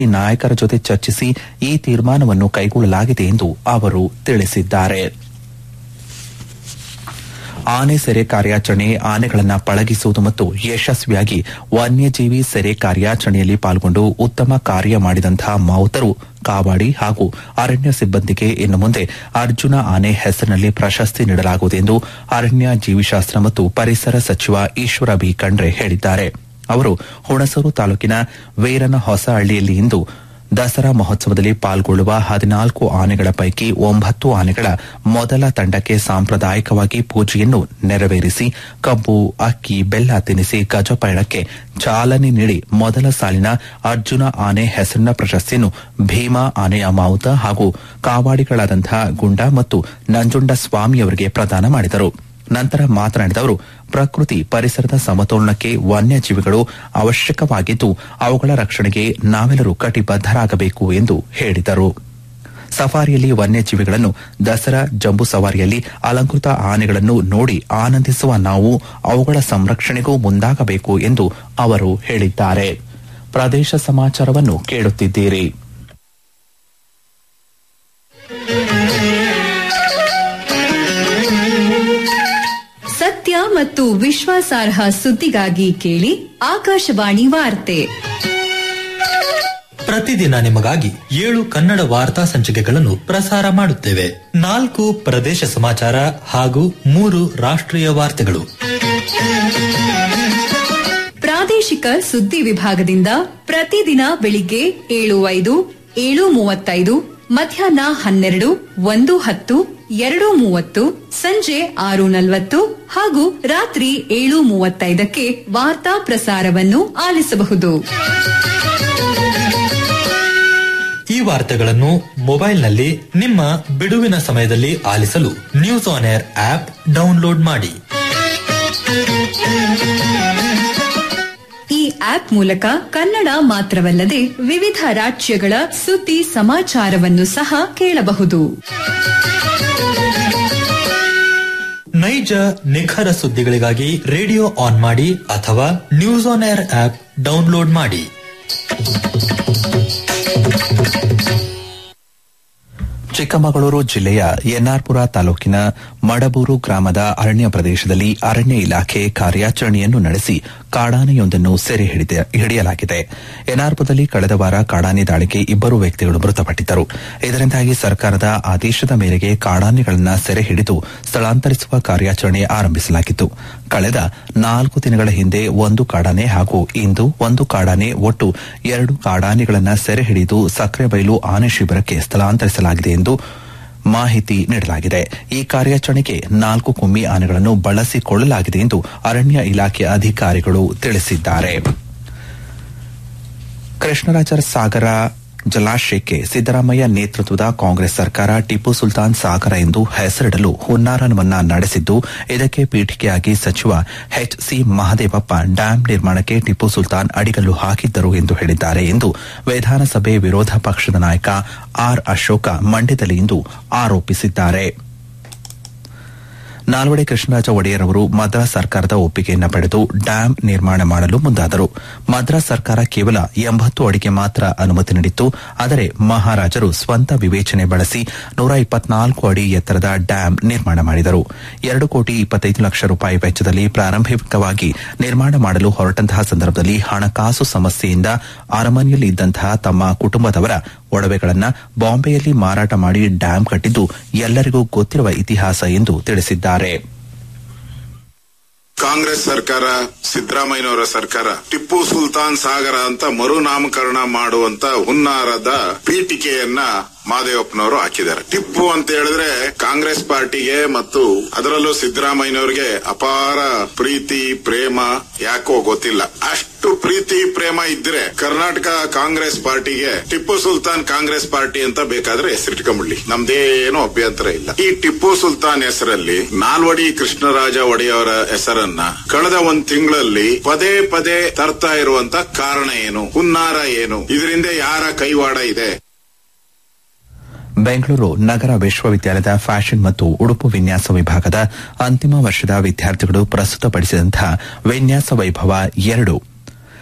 ನಾಯಕರ ಜೊತೆ ಚರ್ಚಿಸಿ ಈ ತೀರ್ಮಾನವನ್ನು ಕೈಗೊಳ್ಳಲಾಗಿದೆ ಎಂದು ಅವರು ತಿಳಿಸಿದ್ದಾರೆ ಆನೆ ಸೆರೆ ಕಾರ್ಯಾಚರಣೆ ಆನೆಗಳನ್ನು ಪಳಗಿಸುವುದು ಮತ್ತು ಯಶಸ್ವಿಯಾಗಿ ವನ್ಯಜೀವಿ ಸೆರೆ ಕಾರ್ಯಾಚರಣೆಯಲ್ಲಿ ಪಾಲ್ಗೊಂಡು ಉತ್ತಮ ಕಾರ್ಯ ಮಾಡಿದಂತಹ ಮಾವುತರು ಕಾವಾಡಿ ಹಾಗೂ ಅರಣ್ಯ ಸಿಬ್ಬಂದಿಗೆ ಇನ್ನು ಮುಂದೆ ಅರ್ಜುನ ಆನೆ ಹೆಸರಿನಲ್ಲಿ ಪ್ರಶಸ್ತಿ ನೀಡಲಾಗುವುದು ಎಂದು ಅರಣ್ಯ ಜೀವಿಶಾಸ್ತ್ರ ಮತ್ತು ಪರಿಸರ ಸಚಿವ ಈಶ್ವರ ಬಿ ಖಂಡ್ರೆ ಹೇಳಿದ್ದಾರೆ ಅವರು ಹುಣಸೂರು ತಾಲೂಕಿನ ವೀರನ ಹೊಸಹಳ್ಳಿಯಲ್ಲಿ ಇಂದು ದಸರಾ ಮಹೋತ್ಸವದಲ್ಲಿ ಪಾಲ್ಗೊಳ್ಳುವ ಹದಿನಾಲ್ಕು ಆನೆಗಳ ಪೈಕಿ ಒಂಬತ್ತು ಆನೆಗಳ ಮೊದಲ ತಂಡಕ್ಕೆ ಸಾಂಪ್ರದಾಯಿಕವಾಗಿ ಪೂಜೆಯನ್ನು ನೆರವೇರಿಸಿ ಕಬ್ಬು ಅಕ್ಕಿ ಬೆಲ್ಲ ತಿನ್ನಿಸಿ ಗಜಪಯಣಕ್ಕೆ ಚಾಲನೆ ನೀಡಿ ಮೊದಲ ಸಾಲಿನ ಅರ್ಜುನ ಆನೆ ಹೆಸರಿನ ಪ್ರಶಸ್ತಿಯನ್ನು ಭೀಮಾ ಆನೆಯ ಮಾವುತ ಹಾಗೂ ಕಾವಾಡಿಗಳಾದಂತಹ ಗುಂಡ ಮತ್ತು ನಂಜುಂಡ ಸ್ವಾಮಿಯವರಿಗೆ ಪ್ರದಾನ ಮಾಡಿದರು ನಂತರ ಮಾತನಾಡಿದ ಅವರು ಪ್ರಕೃತಿ ಪರಿಸರದ ಸಮತೋಲನಕ್ಕೆ ವನ್ಯಜೀವಿಗಳು ಅವಶ್ಯಕವಾಗಿದ್ದು ಅವುಗಳ ರಕ್ಷಣೆಗೆ ನಾವೆಲ್ಲರೂ ಕಟಿಬದ್ದರಾಗಬೇಕು ಎಂದು ಹೇಳಿದರು ಸಫಾರಿಯಲ್ಲಿ ವನ್ಯಜೀವಿಗಳನ್ನು ದಸರಾ ಜಂಬೂ ಸವಾರಿಯಲ್ಲಿ ಅಲಂಕೃತ ಆನೆಗಳನ್ನು ನೋಡಿ ಆನಂದಿಸುವ ನಾವು ಅವುಗಳ ಸಂರಕ್ಷಣೆಗೂ ಮುಂದಾಗಬೇಕು ಎಂದು ಅವರು ಹೇಳಿದ್ದಾರೆ ಪ್ರದೇಶ ಸಮಾಚಾರವನ್ನು ಕೇಳುತ್ತಿದ್ದೀರಿ ಸತ್ಯ ಮತ್ತು ವಿಶ್ವಾಸಾರ್ಹ ಸುದ್ದಿಗಾಗಿ ಕೇಳಿ ಆಕಾಶವಾಣಿ ವಾರ್ತೆ ಪ್ರತಿದಿನ ನಿಮಗಾಗಿ ಏಳು ಕನ್ನಡ ವಾರ್ತಾ ಸಂಚಿಕೆಗಳನ್ನು ಪ್ರಸಾರ ಮಾಡುತ್ತೇವೆ ನಾಲ್ಕು ಪ್ರದೇಶ ಸಮಾಚಾರ ಹಾಗೂ ಮೂರು ರಾಷ್ಟ್ರೀಯ ವಾರ್ತೆಗಳು ಪ್ರಾದೇಶಿಕ ಸುದ್ದಿ ವಿಭಾಗದಿಂದ ಪ್ರತಿದಿನ ಬೆಳಿಗ್ಗೆ ಏಳು ಐದು ಏಳು ಮೂವತ್ತೈದು ಮಧ್ಯಾಹ್ನ ಹನ್ನೆರಡು ಒಂದು ಹತ್ತು ಎರಡು ಮೂವತ್ತು ಸಂಜೆ ಆರು ನಲವತ್ತು ಹಾಗೂ ರಾತ್ರಿ ಏಳು ಮೂವತ್ತೈದಕ್ಕೆ ವಾರ್ತಾ ಪ್ರಸಾರವನ್ನು ಆಲಿಸಬಹುದು ಈ ವಾರ್ತೆಗಳನ್ನು ಮೊಬೈಲ್ನಲ್ಲಿ ನಿಮ್ಮ ಬಿಡುವಿನ ಸಮಯದಲ್ಲಿ ಆಲಿಸಲು news on air app download ಮಾಡಿ ಈ ಆಪ್ ಮೂಲಕ ಕನ್ನಡ ಮಾತ್ರವಲ್ಲದೆ ವಿವಿಧ ರಾಜ್ಯಗಳ ಸುದ್ದಿ ಸಮಾಚಾರವನ್ನು ಸಹ ಕೇಳಬಹುದು ನೈಜ ನಿಖರ ಸುದ್ದಿಗಳಿಗಾಗಿ ರೇಡಿಯೋ ಆನ್ ಮಾಡಿ ಅಥವಾ news on air app download ಮಾಡಿ ಚಿಕ್ಕಮಗಳೂರು ಜಿಲ್ಲೆಯ ಎನ್ಆರ್ಪುರ ತಾಲೂಕಿನ ಮಡಬೂರು ಗ್ರಾಮದ ಅರಣ್ಯ ಪ್ರದೇಶದಲ್ಲಿ ಅರಣ್ಯ ಇಲಾಖೆ ಕಾರ್ಯಾಚರಣೆಯನ್ನು ನಡೆಸಿ ಕಾಡಾನೆಯೊಂದನ್ನು ಸೆರೆ ಹಿಡಿದ- ಹಿಡಿಯಲಾಗಿದೆ ಎನ್ಆರ್ಪುರದಲ್ಲಿ ಕಳೆದ ವಾರ ಕಾಡಾನೆ ದಾಳಿಗೆ ಇಬ್ಬರು ವ್ಯಕ್ತಿಗಳು ಮೃತಪಟ್ಟಿದ್ದರು ಇದರಿಂದಾಗಿ ಸರ್ಕಾರದ ಆದೇಶದ ಮೇರೆಗೆ ಕಾಡಾನೆಗಳನ್ನು ಸೆರೆ ಹಿಡಿದು ಸ್ಥಳಾಂತರಿಸುವ ಕಾರ್ಯಾಚರಣೆ ಆರಂಭಿಸಲಾಗಿತ್ತು ಕಳೆದ ನಾಲ್ಕು ದಿನಗಳ ಹಿಂದೆ ಒಂದು ಕಾಡಾನೆ ಹಾಗೂ ಇಂದು ಒಂದು ಕಾಡಾನೆ ಒಟ್ಟು ಎರಡು ಕಾಡಾನೆಗಳನ್ನು ಸೆರೆ ಹಿಡಿದು ಸಕ್ರೆಬೈಲು ಆನೆ ಶಿಬಿರಕ್ಕೆ ಸ್ಥಳಾಂತರಿಸಲಾಗಿದೆ ಎಂದು ಮಾಹಿತಿ ನೀಡಲಾಗಿದೆ ಈ ಕಾರ್ಯಾಚರಣೆಗೆ ನಾಲ್ಕು ಕುಮ್ಮಿ ಆನೆಗಳನ್ನು ಬಳಸಿಕೊಳ್ಳಲಾಗಿದೆ ಎಂದು ಅರಣ್ಯ ಇಲಾಖೆ ಅಧಿಕಾರಿಗಳು ತಿಳಿಸಿದ್ದಾರೆ ಕೃಷ್ಣರಾಜ ಸಾಗರ ಜಲಾಶಯಕ್ಕೆ ಸಿದ್ದರಾಮಯ್ಯ ನೇತೃತ್ವದ ಕಾಂಗ್ರೆಸ್ ಸರ್ಕಾರ ಟಿಪ್ಪು ಸುಲ್ತಾನ್ ಸಾಗರ ಎಂದು ಹೆಸರಿಡಲು ಹುನ್ನಾರವನ್ನ ನಡೆಸಿದ್ದು ಇದಕ್ಕೆ ಪೀಠಿಕೆಯಾಗಿ ಸಚಿವ ಎಚ್ ಸಿ ಮಹದೇವಪ್ಪ ಡ್ಯಾಂ ನಿರ್ಮಾಣಕ್ಕೆ ಟಿಪ್ಪು ಸುಲ್ತಾನ್ ಅಡಿಗಲ್ಲು ಹಾಕಿದ್ದರು ಎಂದು ಹೇಳಿದ್ದಾರೆ ಎಂದು ವಿಧಾನಸಭೆ ವಿರೋಧ ಪಕ್ಷದ ನಾಯಕ ಆರ್ ಅಶೋಕ ಮಂಡ್ಯದಲ್ಲಿ ಇಂದು ಆರೋಪಿಸಿದ್ದಾರೆ ನಾಲ್ವಡಿ ಕೃಷ್ಣರಾಜ ಒಡೆಯರ್ ಅವರು ಮದ್ರಾಸ್ ಸರ್ಕಾರದ ಒಪ್ಪಿಗೆಯನ್ನು ಪಡೆದು ಡ್ಯಾಂ ನಿರ್ಮಾಣ ಮಾಡಲು ಮುಂದಾದರು ಮದ್ರಾಸ್ ಸರ್ಕಾರ ಕೇವಲ ಎಂಬತ್ತು ಅಡಿಗೆ ಮಾತ್ರ ಅನುಮತಿ ನೀಡಿತ್ತು ಆದರೆ ಮಹಾರಾಜರು ಸ್ವಂತ ವಿವೇಚನೆ ಬಳಸಿ ನೂರ ಇಪ್ಪತ್ನಾಲ್ಕು ಅಡಿ ಎತ್ತರದ ಡ್ಯಾಂ ನಿರ್ಮಾಣ ಮಾಡಿದರು ಎರಡು ಕೋಟಿ ಇಪ್ಪತ್ತೈದು ಲಕ್ಷ ರೂಪಾಯಿ ವೆಚ್ಚದಲ್ಲಿ ಪ್ರಾರಂಭಿಕವಾಗಿ ನಿರ್ಮಾಣ ಮಾಡಲು ಹೊರಟಂತಹ ಸಂದರ್ಭದಲ್ಲಿ ಹಣಕಾಸು ಸಮಸ್ಯೆಯಿಂದ ಅರಮನೆಯಲ್ಲಿ ಇದ್ದಂತಹ ತಮ್ಮ ಕುಟುಂಬದವರ ಒಡವೆಗಳನ್ನ ಬಾಂಬೆಯಲ್ಲಿ ಮಾರಾಟ ಮಾಡಿ ಡ್ಯಾಂ ಕಟ್ಟಿದ್ದು ಎಲ್ಲರಿಗೂ ಗೊತ್ತಿರುವ ಇತಿಹಾಸ ಎಂದು ತಿಳಿಸಿದ್ದಾರೆ ಕಾಂಗ್ರೆಸ್ ಸರ್ಕಾರ ಸಿದ್ದರಾಮಯ್ಯನವರ ಸರ್ಕಾರ ಟಿಪ್ಪು ಸುಲ್ತಾನ್ ಸಾಗರ ಅಂತ ಮರುನಾಮಕರಣ ಮಾಡುವಂತ ಹುನ್ನಾರದ ಪೀಠಿಕೆಯನ್ನ ಮಾದೇವಪ್ಪನವರು ಹಾಕಿದ್ದಾರೆ ಟಿಪ್ಪು ಅಂತ ಹೇಳಿದ್ರೆ ಕಾಂಗ್ರೆಸ್ ಪಾರ್ಟಿಗೆ ಮತ್ತು ಅದರಲ್ಲೂ ಸಿದ್ದರಾಮಯ್ಯನವರಿಗೆ ಅಪಾರ ಪ್ರೀತಿ ಪ್ರೇಮ ಯಾಕೋ ಗೊತ್ತಿಲ್ಲ ಅಷ್ಟು ಪ್ರೀತಿ ಪ್ರೇಮ ಇದ್ರೆ ಕರ್ನಾಟಕ ಕಾಂಗ್ರೆಸ್ ಪಾರ್ಟಿಗೆ ಟಿಪ್ಪು ಸುಲ್ತಾನ್ ಕಾಂಗ್ರೆಸ್ ಪಾರ್ಟಿ ಅಂತ ಬೇಕಾದ್ರೆ ಹೆಸರಿಟ್ಕೊಂಡ್ಬಿಡ್ಲಿ ನಮ್ದೇನು ಅಭ್ಯಂತರ ಇಲ್ಲ ಈ ಟಿಪ್ಪು ಸುಲ್ತಾನ್ ಹೆಸರಲ್ಲಿ ನಾಲ್ವಡಿ ಕೃಷ್ಣರಾಜ ಒಡೆಯವರ ಹೆಸರನ್ನ ಕಳೆದ ಒಂದ್ ತಿಂಗಳಲ್ಲಿ ಪದೇ ಪದೇ ತರ್ತಾ ಇರುವಂತ ಕಾರಣ ಏನು ಹುನ್ನಾರ ಏನು ಇದರಿಂದ ಯಾರ ಕೈವಾಡ ಇದೆ ಬೆಂಗಳೂರು ನಗರ ವಿಶ್ವವಿದ್ಯಾಲಯದ ಫ್ಯಾಷನ್ ಮತ್ತು ಉಡುಪು ವಿನ್ಯಾಸ ವಿಭಾಗದ ಅಂತಿಮ ವರ್ಷದ ವಿದ್ಯಾರ್ಥಿಗಳು ಪ್ರಸ್ತುತಪಡಿಸಿದಂತಹ ವಿನ್ಯಾಸ ವೈಭವ ಎರಡು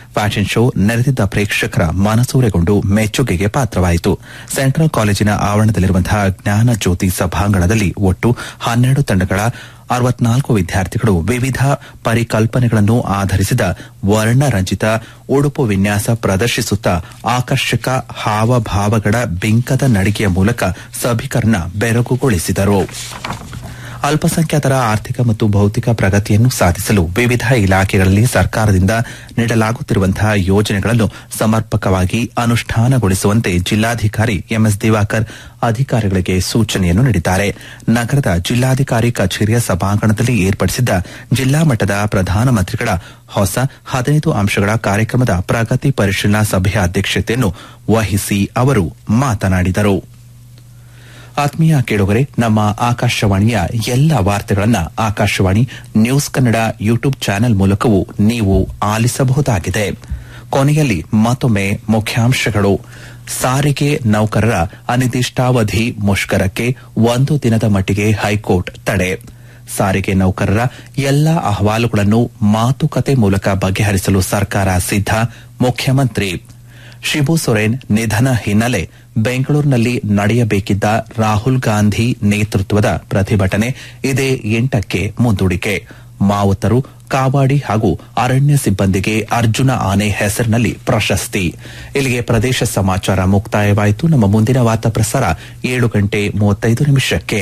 ಫ್ಯಾಷನ್ ಶೋ ನೆರೆದಿದ್ದ ಪ್ರೇಕ್ಷಕರ ಮನಸೂರೆಗೊಂಡು ಮೆಚ್ಚುಗೆಗೆ ಪಾತ್ರವಾಯಿತು ಸೆಂಟ್ರಲ್ ಕಾಲೇಜಿನ ಆವರಣದಲ್ಲಿರುವಂತಹ ಜ್ಞಾನ ಜ್ಯೋತಿ ಸಭಾಂಗಣದಲ್ಲಿ ಒಟ್ಟು ಹನ್ನೆರಡು ತಂಡಗಳ ಅರವತ್ನಾಲ್ಕು ವಿದ್ಯಾರ್ಥಿಗಳು ವಿವಿಧ ಪರಿಕಲ್ಪನೆಗಳನ್ನು ಆಧರಿಸಿದ ವರ್ಣರಂಜಿತ ಉಡುಪು ವಿನ್ಯಾಸ ಪ್ರದರ್ಶಿಸುತ್ತಾ ಆಕರ್ಷಕ ಹಾವಭಾವಗಳ ಬಿಂಕದ ನಡಿಗೆಯ ಮೂಲಕ ಸಭಿಕರನ್ನ ಬೆರಗುಗೊಳಿಸಿದರು ಅಲ್ಪಸಂಖ್ಯಾತರ ಆರ್ಥಿಕ ಮತ್ತು ಭೌತಿಕ ಪ್ರಗತಿಯನ್ನು ಸಾಧಿಸಲು ವಿವಿಧ ಇಲಾಖೆಗಳಲ್ಲಿ ಸರ್ಕಾರದಿಂದ ನೀಡಲಾಗುತ್ತಿರುವಂತಹ ಯೋಜನೆಗಳನ್ನು ಸಮರ್ಪಕವಾಗಿ ಅನುಷ್ಠಾನಗೊಳಿಸುವಂತೆ ಜಿಲ್ಲಾಧಿಕಾರಿ ಎಂಎಸ್ ದಿವಾಕರ್ ಅಧಿಕಾರಿಗಳಿಗೆ ಸೂಚನೆಯನ್ನು ನೀಡಿದ್ದಾರೆ ನಗರದ ಜಿಲ್ಲಾಧಿಕಾರಿ ಕಚೇರಿಯ ಸಭಾಂಗಣದಲ್ಲಿ ಏರ್ಪಡಿಸಿದ್ದ ಜಿಲ್ಲಾ ಮಟ್ಟದ ಪ್ರಧಾನಮಂತ್ರಿಗಳ ಹೊಸ ಹದಿನೈದು ಅಂಶಗಳ ಕಾರ್ಯಕ್ರಮದ ಪ್ರಗತಿ ಪರಿಶೀಲನಾ ಸಭೆಯ ಅಧ್ಯಕ್ಷತೆಯನ್ನು ವಹಿಸಿ ಅವರು ಮಾತನಾಡಿದರು ಆತ್ಮೀಯ ಕೇಳುಗರೆ ನಮ್ಮ ಆಕಾಶವಾಣಿಯ ಎಲ್ಲ ವಾರ್ತೆಗಳನ್ನ Akashvani news Kannada YouTube channel ಮೂಲಕವೂ ನೀವು ಆಲಿಸಬಹುದಾಗಿದೆ ಕೊನೆಯಲ್ಲಿ ಮತ್ತೊಮ್ಮೆ ಮುಖ್ಯಾಂಶಗಳು ಸಾರಿಗೆ ನೌಕರರ ಅನಿರ್ದಿಷ್ಟಾವಧಿ ಮುಷ್ಕರಕ್ಕೆ ಒಂದು ದಿನದ ಮಟ್ಟಿಗೆ ಹೈಕೋರ್ಟ್ ತಡೆ ಸಾರಿಗೆ ನೌಕರರ ಎಲ್ಲಾ ಅಹವಾಲುಗಳನ್ನು ಮಾತುಕತೆ ಮೂಲಕ ಬಗೆಹರಿಸಲು ಸರ್ಕಾರ ಸಿದ್ಧ ಮುಖ್ಯಮಂತ್ರಿ ಶಿಬು ಸೊರೇನ್ ನಿಧನ ಹಿನ್ನೆಲೆ ಬೆಂಗಳೂರಿನಲ್ಲಿ ನಡೆಯಬೇಕಿದ್ದ ರಾಹುಲ್ ಗಾಂಧಿ ನೇತೃತ್ವದ ಪ್ರತಿಭಟನೆ ಇದೇ ಎಂಟಕ್ಕೆ ಮುಂದೂಡಿಕೆ ಮಾವುತರು ಕಾವಾಡಿ ಹಾಗೂ ಅರಣ್ಯ ಸಿಬ್ಬಂದಿಗೆ ಅರ್ಜುನ ಆನೆ ಹೆಸರಿನಲ್ಲಿ ಪ್ರಶಸ್ತಿ ಇಲ್ಲಿಗೆ ಪ್ರದೇಶ ಸಮಾಚಾರ ಮುಕ್ತಾಯವಾಯಿತು ನಮ್ಮ ಮುಂದಿನ ವಾರ್ತಾ ಪ್ರಸಾರ ಏಳು ಗಂಟೆ ಮೂವತ್ತೈದು ನಿಮಿಷಕ್ಕೆ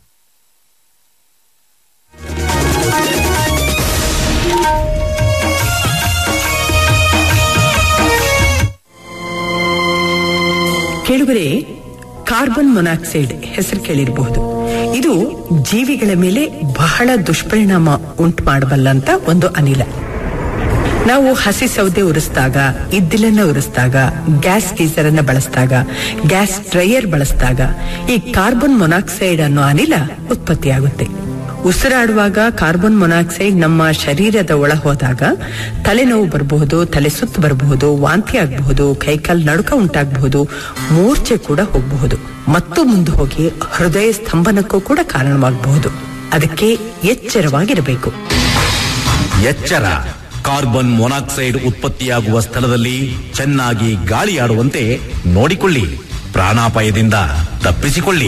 ಕೇಳುಗರೆ ಕಾರ್ಬನ್ ಮೊನಾಕ್ಸೈಡ್ ಹೆಸರು ಕೇಳಿರಬಹುದು ಇದು ಜೀವಿಗಳ ಮೇಲೆ ಬಹಳ ದುಷ್ಪರಿಣಾಮ ಉಂಟು ಮಾಡಬಲ್ಲಂತ ಒಂದು ಅನಿಲ ನಾವು ಹಸಿ ಸೌದೆ ಉರಿಸಿದಾಗ ಇದ್ದಿಲನ್ನ ಉರಿಸಿದಾಗ ಗ್ಯಾಸ್ ಗೀಸರ್ ಅನ್ನ ಬಳಸಿದಾಗ ಗ್ಯಾಸ್ ಡ್ರೈಯರ್ ಬಳಸಿದಾಗ ಈ ಕಾರ್ಬನ್ ಮೊನಾಕ್ಸೈಡ್ ಅನ್ನೋ ಅನಿಲ ಉತ್ಪತ್ತಿಯಾಗುತ್ತೆ ಉಸಿರಾಡುವಾಗ ಕಾರ್ಬನ್ ಮೊನಾಕ್ಸೈಡ್ ನಮ್ಮ ಶರೀರದ ಒಳ ಹೋದಾಗ ತಲೆನೋವು ಬರಬಹುದು ತಲೆ ಸುತ್ತು ಬರಬಹುದು ವಾಂತಿ ಆಗಬಹುದು ಕೈಕಾಲ್ ನಡುಕ ಉಂಟಾಗಬಹುದು ಮೂರ್ಛೆ ಕೂಡ ಹೋಗಬಹುದು ಮತ್ತು ಮುಂದೆ ಹೋಗಿ ಹೃದಯ ಸ್ತಂಭನಕ್ಕೂ ಕೂಡ ಕಾರಣವಾಗಬಹುದು ಅದಕ್ಕೆ ಎಚ್ಚರವಾಗಿರಬೇಕು ಎಚ್ಚರ ಕಾರ್ಬನ್ ಮೊನಾಕ್ಸೈಡ್ ಉತ್ಪತ್ತಿಯಾಗುವ ಸ್ಥಳದಲ್ಲಿ ಚೆನ್ನಾಗಿ ಗಾಳಿಯಾಡುವಂತೆ ನೋಡಿಕೊಳ್ಳಿ ಪ್ರಾಣಾಪಾಯದಿಂದ ತಪ್ಪಿಸಿಕೊಳ್ಳಿ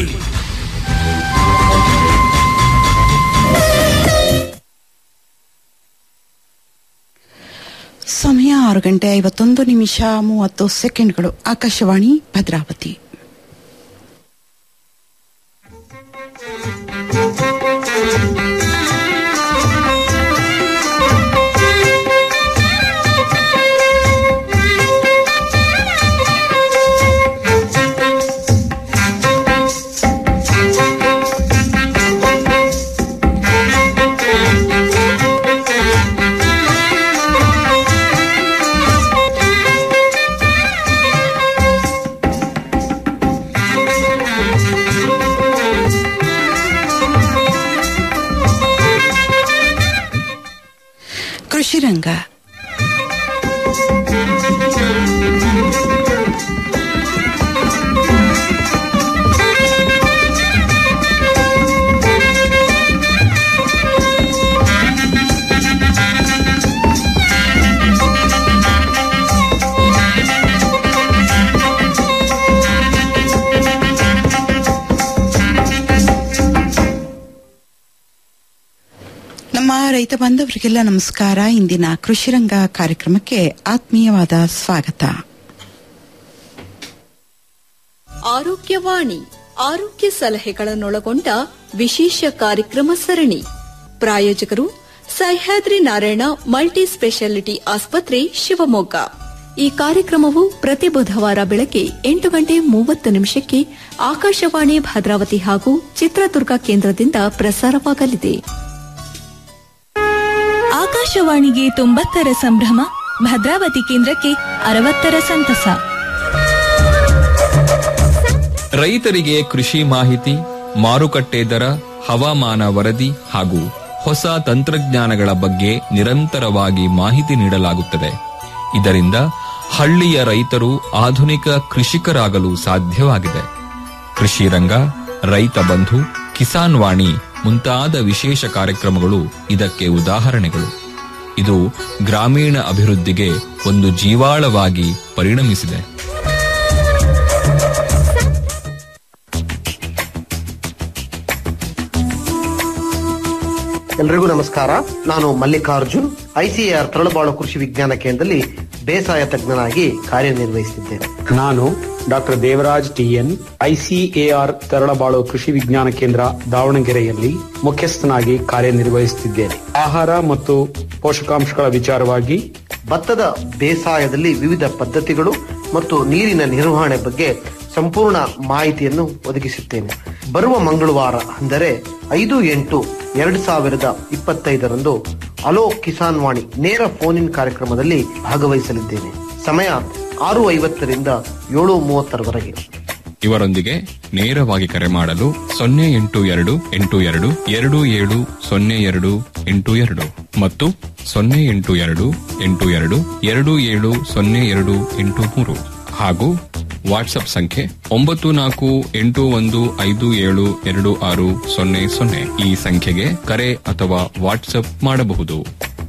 ಸಮಯ ಆರು ಗಂಟೆ ಐವತ್ತೊಂದು ನಿಮಿಷ ಮೂವತ್ತು ಸೆಕೆಂಡ್ಗಳು ಆಕಾಶವಾಣಿ ಭದ್ರಾವತಿ ಕೃಷಿ ರಂಗ ನಮ್ಮ ರೈತ ಬಾಂಧವರಿಗೆಲ್ಲ ನಮಸ್ಕಾರ ಇಂದಿನ ಕೃಷಿರಂಗ ಕಾರ್ಯಕ್ರಮಕ್ಕೆ ಆತ್ಮೀಯವಾದ ಸ್ವಾಗತ ಆರೋಗ್ಯವಾಣಿ ಆರೋಗ್ಯ ಸಲಹೆಗಳನ್ನೊಳಗೊಂಡ ವಿಶೇಷ ಕಾರ್ಯಕ್ರಮ ಸರಣಿ ಪ್ರಾಯೋಜಕರು ಸಹ್ಯಾದ್ರಿ ನಾರಾಯಣ ಮಲ್ಟಿ ಸ್ಪೆಷಾಲಿಟಿ ಆಸ್ಪತ್ರೆ ಶಿವಮೊಗ್ಗ ಈ ಕಾರ್ಯಕ್ರಮವು ಪ್ರತಿ ಬುಧವಾರ ಬೆಳಗ್ಗೆ ಎಂಟು ಗಂಟೆ ಮೂವತ್ತು ನಿಮಿಷಕ್ಕೆ ಆಕಾಶವಾಣಿ ಭದ್ರಾವತಿ ಹಾಗೂ ಚಿತ್ರದುರ್ಗ ಕೇಂದ್ರದಿಂದ ಪ್ರಸಾರವಾಗಲಿದೆ ಆಕಾಶವಾಣಿಗೆ ತೊಂಬತ್ತರ ಸಂಭ್ರಮ ಭದ್ರಾವತಿ ಕೇಂದ್ರಕ್ಕೆ ಅರವತ್ತರ ಸಂತಸ ರೈತರಿಗೆ ಕೃಷಿ ಮಾಹಿತಿ ಮಾರುಕಟ್ಟೆ ದರ ಹವಾಮಾನ ವರದಿ ಹಾಗೂ ಹೊಸ ತಂತ್ರಜ್ಞಾನಗಳ ಬಗ್ಗೆ ನಿರಂತರವಾಗಿ ಮಾಹಿತಿ ನೀಡಲಾಗುತ್ತದೆ ಇದರಿಂದ ಹಳ್ಳಿಯ ರೈತರು ಆಧುನಿಕ ಕೃಷಿಕರಾಗಲು ಸಾಧ್ಯವಾಗಿದೆ ಕೃಷಿ ರಂಗ ರೈತ ಬಂಧು ಕಿಸಾನ್ ವಾಣಿ ಮುಂತಾದ ವಿಶೇಷ ಕಾರ್ಯಕ್ರಮಗಳು ಇದಕ್ಕೆ ಉದಾಹರಣೆಗಳು ಇದು ಗ್ರಾಮೀಣ ಅಭಿವೃದ್ಧಿಗೆ ಒಂದು ಜೀವಾಳವಾಗಿ ಪರಿಣಮಿಸಿದೆ ಎಲ್ರಿಗೂ ನಮಸ್ಕಾರ ನಾನು ಮಲ್ಲಿಕಾರ್ಜುನ್ ಐಸಿಎಆರ್ ತರಳಬಾಳು ಕೃಷಿ ವಿಜ್ಞಾನ ಕೇಂದ್ರದಲ್ಲಿ ಬೇಸಾಯ ತಜ್ಞನಾಗಿ ಕಾರ್ಯನಿರ್ವಹಿಸುತ್ತಿದ್ದೇನೆ ನಾನು doctor Devaraj T N ICAR Taralabalu ಕೃಷಿ ವಿಜ್ಞಾನ ಕೇಂದ್ರ ದಾವಣಗೆರೆಯಲ್ಲಿ ಮುಖ್ಯಸ್ಥನಾಗಿ ಕಾರ್ಯನಿರ್ವಹಿಸುತ್ತಿದ್ದೇನೆ ಆಹಾರ ಮತ್ತು ಪೋಷಕಾಂಶಗಳ ವಿಚಾರವಾಗಿ ಭತ್ತದ ಬೇಸಾಯದಲ್ಲಿ ವಿವಿಧ ಪದ್ಧತಿಗಳು ಮತ್ತು ನೀರಿನ ನಿರ್ವಹಣೆ ಬಗ್ಗೆ ಸಂಪೂರ್ಣ ಮಾಹಿತಿಯನ್ನು ಒದಗಿಸುತ್ತೇನೆ ಬರುವ ಮಂಗಳವಾರ ಅಂದರೆ ಐದು ಎಂಟು ಎರಡು ಸಾವಿರದ ಇಪ್ಪತ್ತೈದರಂದು ಅಲೋ ಕಿಸಾನ್ ವಾಣಿ ನೇರ ಫೋನ್ ಇನ್ ಕಾರ್ಯಕ್ರಮದಲ್ಲಿ ಭಾಗವಹಿಸಲಿದ್ದೇನೆ ಸಮಯ ಆರು ಐವತ್ತರಿಂದ ಏಳು ಮೂವತ್ತರವರೆಗೆ ಇವರೊಂದಿಗೆ ನೇರವಾಗಿ ಕರೆ ಮಾಡಲು ಸೊನ್ನೆ ಎಂಟು ಎರಡು ಎಂಟು ಎರಡು ಎರಡು ಏಳು ಸೊನ್ನೆ ಎರಡು ಎಂಟು ಎರಡು ಮತ್ತು ಸೊನ್ನೆ ಎಂಟು ಎರಡು ಎಂಟು ಎರಡು ಎರಡು ಏಳು ಸೊನ್ನೆ ಎರಡು ಎಂಟು ಮೂರು ಹಾಗೂ ವಾಟ್ಸ್ಆಪ್ ಸಂಖ್ಯೆ ಒಂಬತ್ತು ನಾಲ್ಕು ಎಂಟು ಒಂದು ಐದು ಏಳು ಎರಡು ಆರು ಸೊನ್ನೆ ಸೊನ್ನೆ ಈ ಸಂಖ್ಯೆಗೆ ಕರೆ ಅಥವಾ ವಾಟ್ಸ್ಆಪ್ ಮಾಡಬಹುದು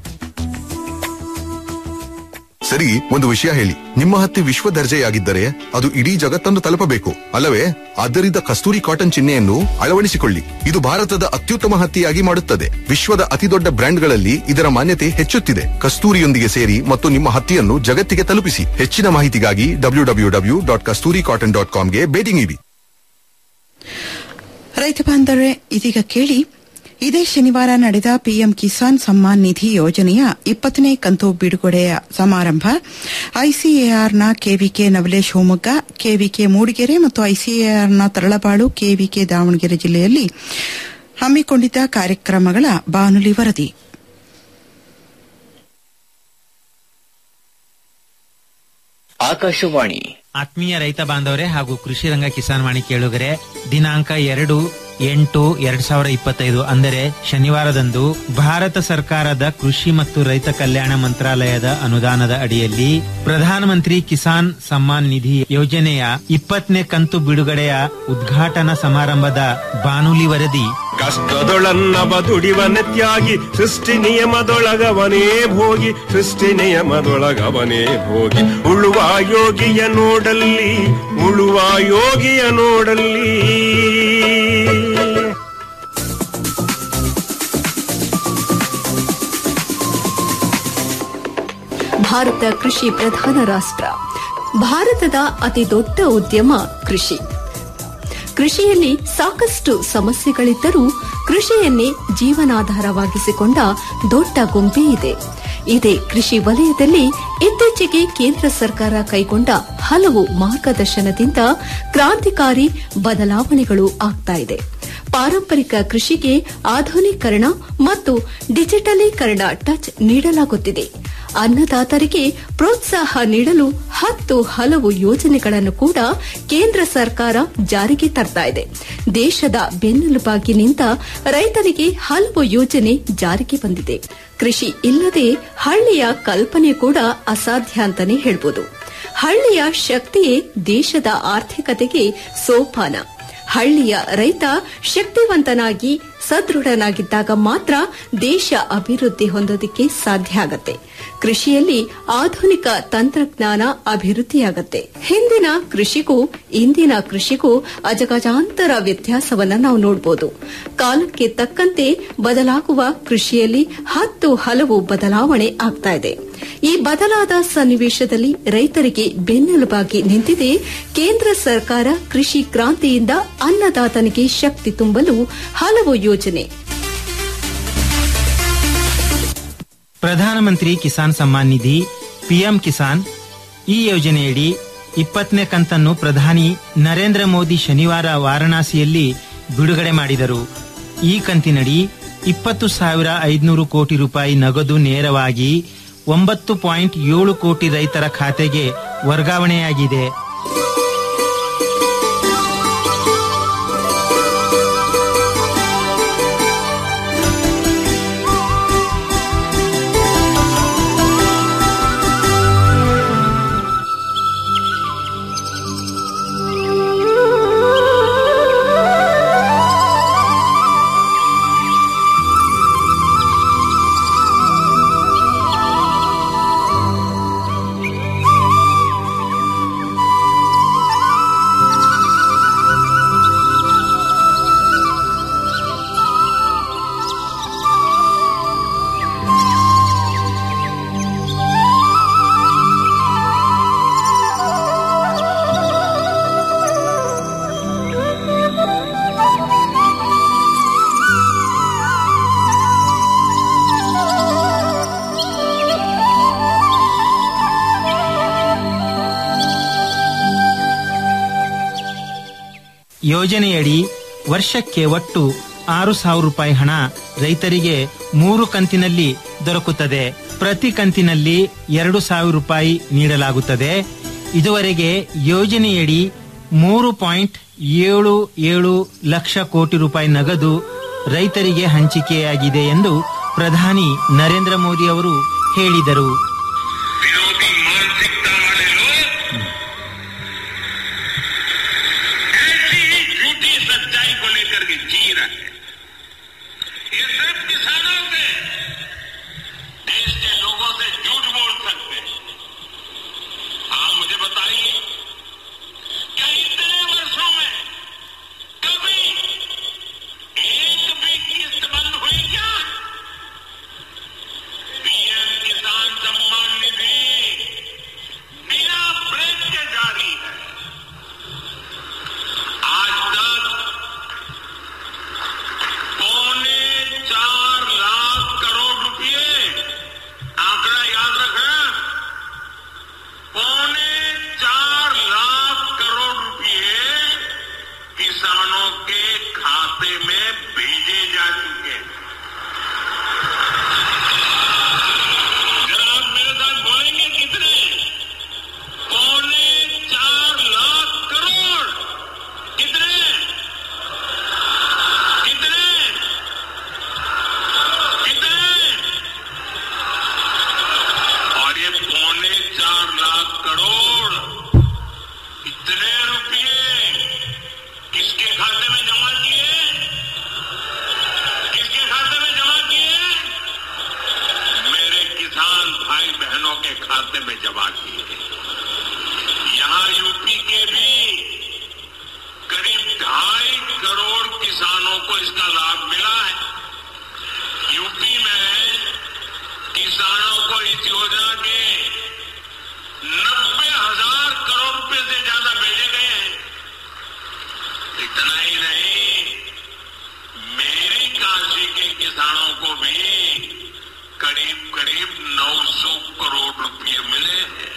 ಸರಿ ಒಂದು ವಿಷಯ ಹೇಳಿ ನಿಮ್ಮ ಹತ್ತಿ ವಿಶ್ವ ದರ್ಜೆಯಾಗಿದ್ದರೆ ಅದು ಇಡೀ ಜಗತ್ತನ್ನು ತಲುಪಬೇಕು ಅಲ್ಲವೇ ಆದ್ದರಿಂದ ಕಸ್ತೂರಿ ಕಾಟನ್ ಚಿಹ್ನೆಯನ್ನು ಅಳವಡಿಸಿಕೊಳ್ಳಿ ಇದು ಭಾರತದ ಅತ್ಯುತ್ತಮ ಹತ್ತಿಯಾಗಿ ಮಾಡುತ್ತದೆ ವಿಶ್ವದ ಅತಿದೊಡ್ಡ ಬ್ರ್ಯಾಂಡ್ಗಳಲ್ಲಿ ಇದರ ಮಾನ್ಯತೆ ಹೆಚ್ಚುತ್ತಿದೆ ಕಸ್ತೂರಿಯೊಂದಿಗೆ ಸೇರಿ ಮತ್ತು ನಿಮ್ಮ ಹತ್ತಿಯನ್ನು ಜಗತ್ತಿಗೆ ತಲುಪಿಸಿ ಹೆಚ್ಚಿನ ಮಾಹಿತಿಗಾಗಿ W W W dot Kasturi cotton dot ಕಾಮ್ಗೆ ಭೇಟಿ ನೀಡಿ ರೈತ ಬಾಂಧವರೇ ಇದೀಗ ಕೇಳಿ ಇದೇ ಶನಿವಾರ ನಡೆದ ಪಿಎಂ ಕಿಸಾನ್ ಸಮ್ಮಾನ್ ನಿಧಿ ಯೋಜನೆಯ ಇಪ್ಪತ್ತನೇ ಕಂತು ಬಿಡುಗಡೆಯ ಸಮಾರಂಭ ಐಸಿಎಆರ್ನ ಕೆವಿಕೆ ನವಲೆ ಶಿವಮೊಗ್ಗ ಕೆವಿಕೆ ಮೂಡಿಗೆರೆ ಮತ್ತು ಐಸಿಎಆರ್ನ ತರಳಬಾಳು ಕೆವಿಕೆ ದಾವಣಗೆರೆ ಜಿಲ್ಲೆಯಲ್ಲಿ ಹಮ್ಮಿಕೊಂಡಿದ್ದ ಕಾರ್ಯಕ್ರಮಗಳ ಬಾನುಲಿ ವರದಿ ಆಕಾಶವಾಣಿ ಆತ್ಮೀಯ ರೈತ ಬಾಂಧವರೇ ಹಾಗೂ ಕೃಷಿ ರಂಗ ಕಿಸಾನ್ ವಾಣಿ ಕೇಳುಗರೆ ದಿನಾಂಕ ಎರಡು ಎಂಟು ಎರಡ್ ಸಾವಿರ ಇಪ್ಪತ್ತೈದು ಅಂದರೆ ಶನಿವಾರದಂದು ಭಾರತ ಸರ್ಕಾರದ ಕೃಷಿ ಮತ್ತು ರೈತ ಕಲ್ಯಾಣ ಮಂತ್ರಾಲಯದ ಅನುದಾನದ ಅಡಿಯಲ್ಲಿ ಪ್ರಧಾನಮಂತ್ರಿ ಕಿಸಾನ್ ಸಮ್ಮಾನ್ ನಿಧಿ ಯೋಜನೆಯ ಇಪ್ಪತ್ತನೇ ಕಂತು ಬಿಡುಗಡೆಯ ಉದ್ಘಾಟನಾ ಸಮಾರಂಭದ ಬಾನುಲಿ ವರದಿ ಕಷ್ಟದೊಳನ್ನವ ದುಡಿವನೆ ತ್ಯಾಗಿ ಸೃಷ್ಟಿ ನಿಯಮದೊಳಗವನೇ ಭೋಗಿ ಸೃಷ್ಟಿ ನಿಯಮದೊಳಗವನೇ ಭೋಗಿ ಉಳುವ ಯೋಗಿಯ ನೋಡಲ್ಲಿ ಉಳುವ ಯೋಗಿಯ ನೋಡಲ್ಲಿ ಭಾರತ ಕೃಷಿ ಪ್ರಧಾನ ರಾಷ್ಟ್ರ ಭಾರತದ ಅತಿ ದೊಡ್ಡ ಉದ್ಯಮ ಕೃಷಿ ಕೃಷಿಯಲ್ಲಿ ಸಾಕಷ್ಟು ಸಮಸ್ಯೆಗಳಿದ್ದರೂ ಕೃಷಿಯನ್ನೇ ಜೀವನಾಧಾರವಾಗಿಸಿಕೊಂಡ ದೊಡ್ಡ ಗುಂಪೇ ಇದೆ ಇದೇ ಕೃಷಿ ವಲಯದಲ್ಲಿ ಇತ್ತೀಚೆಗೆ ಕೇಂದ್ರ ಸರ್ಕಾರ ಕೈಗೊಂಡ ಹಲವು ಮಾರ್ಗದರ್ಶನದಿಂದ ಕ್ರಾಂತಿಕಾರಿ ಬದಲಾವಣೆಗಳು ಆಗ್ತಾ ಇದೆ ಪಾರಂಪರಿಕ ಕೃಷಿಗೆ ಆಧುನೀಕರಣ ಮತ್ತು ಡಿಜಿಟಲೀಕರಣ ಟಚ್ ನೀಡಲಾಗುತ್ತಿದೆ ಅನ್ನದಾತರಿಗೆ ಪ್ರೋತ್ಸಾಹ ನೀಡಲು ಹತ್ತು ಹಲವು ಯೋಜನೆಗಳನ್ನು ಕೂಡ ಕೇಂದ್ರ ಸರ್ಕಾರ ಜಾರಿಗೆ ತರ್ತಾ ಇದೆ ದೇಶದ ಬೆನ್ನೆಲುಬಾಗಿ ನಿಂತ ರೈತರಿಗೆ ಹಲವು ಯೋಜನೆ ಜಾರಿಗೆ ಬಂದಿದೆ ಕೃಷಿ ಇಲ್ಲದೆ ಹಳ್ಳಿಯ ಕಲ್ಪನೆ ಕೂಡ ಅಸಾಧ್ಯ ಅಂತಾನೆ ಹೇಳ್ಬೋದು ಹಳ್ಳಿಯ ಶಕ್ತಿಯೇ ದೇಶದ ಆರ್ಥಿಕತೆಗೆ ಸೋಪಾನ ಹಳ್ಳಿಯ ರೈತ ಶಕ್ತಿವಂತನಾಗಿ ಸದೃಢನಾಗಿದ್ದಾಗ ಮಾತ್ರ ದೇಶ ಅಭಿವೃದ್ಧಿ ಹೊಂದೋದಕ್ಕೆ ಸಾಧ್ಯ ಆಗತ್ತೆ ಕೃಷಿಯಲ್ಲಿ ಆಧುನಿಕ ತಂತ್ರಜ್ಞಾನ ಅಭಿವೃದ್ಧಿಯಾಗತ್ತೆ ಹಿಂದಿನ ಕೃಷಿಗೂ ಇಂದಿನ ಕೃಷಿಗೂ ಅಜಗಜಾಂತರ ವ್ಯತ್ಯಾಸವನ್ನ ನಾವು ನೋಡಬಹುದು ಕಾಲಕ್ಕೆ ತಕ್ಕಂತೆ ಬದಲಾಗುವ ಕೃಷಿಯಲ್ಲಿ ಹತ್ತು ಹಲವು ಬದಲಾವಣೆ ಆಗ್ತಾ ಇದೆ ಈ ಬದಲಾದ ಸನ್ನಿವೇಶದಲ್ಲಿ ರೈತರಿಗೆ ಬೆನ್ನೆಲುಬಾಗಿ ನಿಂತಿದೆ ಕೇಂದ್ರ ಸರ್ಕಾರ ಕೃಷಿ ಕ್ರಾಂತಿಯಿಂದ ಅನ್ನದಾತನಿಗೆ ಶಕ್ತಿ ತುಂಬಲು ಹಲವು ಯೋಜನೆ ಪ್ರಧಾನಮಂತ್ರಿ ಕಿಸಾನ್ ಸಮ್ಮಾನ್ ನಿಧಿ ಪಿಎಂ ಕಿಸಾನ್ ಈ ಯೋಜನೆಯಡಿ ಇಪ್ಪತ್ತನೇ ಕಂತನ್ನು ಪ್ರಧಾನಿ ನರೇಂದ್ರ ಮೋದಿ ಶನಿವಾರ ವಾರಣಾಸಿಯಲ್ಲಿ ಬಿಡುಗಡೆ ಮಾಡಿದರು ಈ ಕಂತಿನಡಿ ಇಪ್ಪತ್ತು ಸಾವಿರ ಐದುನೂರು ಕೋಟಿ ರೂಪಾಯಿ ನಗದು ನೇರವಾಗಿ ಒಂಬತ್ತು ಪಾಯಿಂಟ್ ಏಳು ಕೋಟಿ ರೈತರ ಖಾತೆಗೆ ವರ್ಗಾವಣೆಯಾಗಿದೆ ಯೋಜನೆಯಡಿ ವರ್ಷಕ್ಕೆ ಒಟ್ಟು ಆರು ಸಾವಿರ ರೂಪಾಯಿ ಹಣ ರೈತರಿಗೆ ಮೂರು ಕಂತಿನಲ್ಲಿ ದೊರಕುತ್ತದೆ ಪ್ರತಿ ಕಂತಿನಲ್ಲಿ ಎರಡು ಸಾವಿರ ರೂಪಾಯಿ ನೀಡಲಾಗುತ್ತದೆ ಇದುವರೆಗೆ ಯೋಜನೆಯಡಿ ಮೂರು ಪಾಯಿಂಟ್ ಏಳು ಏಳು ಲಕ್ಷ ಕೋಟಿ ರೂಪಾಯಿ ನಗದು ರೈತರಿಗೆ ಹಂಚಿಕೆಯಾಗಿದೆ ಎಂದು ಪ್ರಧಾನಿ ನರೇಂದ್ರ ಮೋದಿ ಅವರು ಹೇಳಿದರು ऐसी ही झूठी सच्चाई को लेकर के जी रहे हैं ये सिर्फ किसानों से देश के लोगों से झूठ बोल सकते हैं आप मुझे बताइए क्या इतने वर्षों में कभी एक भी किस्त बंद हुई क्या पीएम किसान सम्मान निधि बिना ब्रेक के जारी है आज तक पौने चार लाख करोड़ रुपए आंकड़ा याद रखें पौने चार लाख करोड़ रुपए किसानों के खाते में भेजे जा चुके हैं जरा आप मेरे साथ बोलेंगे कितने पौने चार लाख करोड़ कितने कितने कितने और ये पौने चार लाख करोड़ इतने रुपए किसके खाते में जमा किए किसके खाते में जमा किए मेरे किसान भाई बहनों के खाते में जमा किए यहां यूपी के भी करीब ढाई करोड़ किसानों को इसका लाभ मिला है यूपी में किसानों को इस योजना के नब्बे हजार करोड़ रुपए से ज्यादा भेजे गए हैं इतना ही नहीं मेरी काशी के किसानों को भी करीब करीब 900 करोड़ रुपए मिले हैं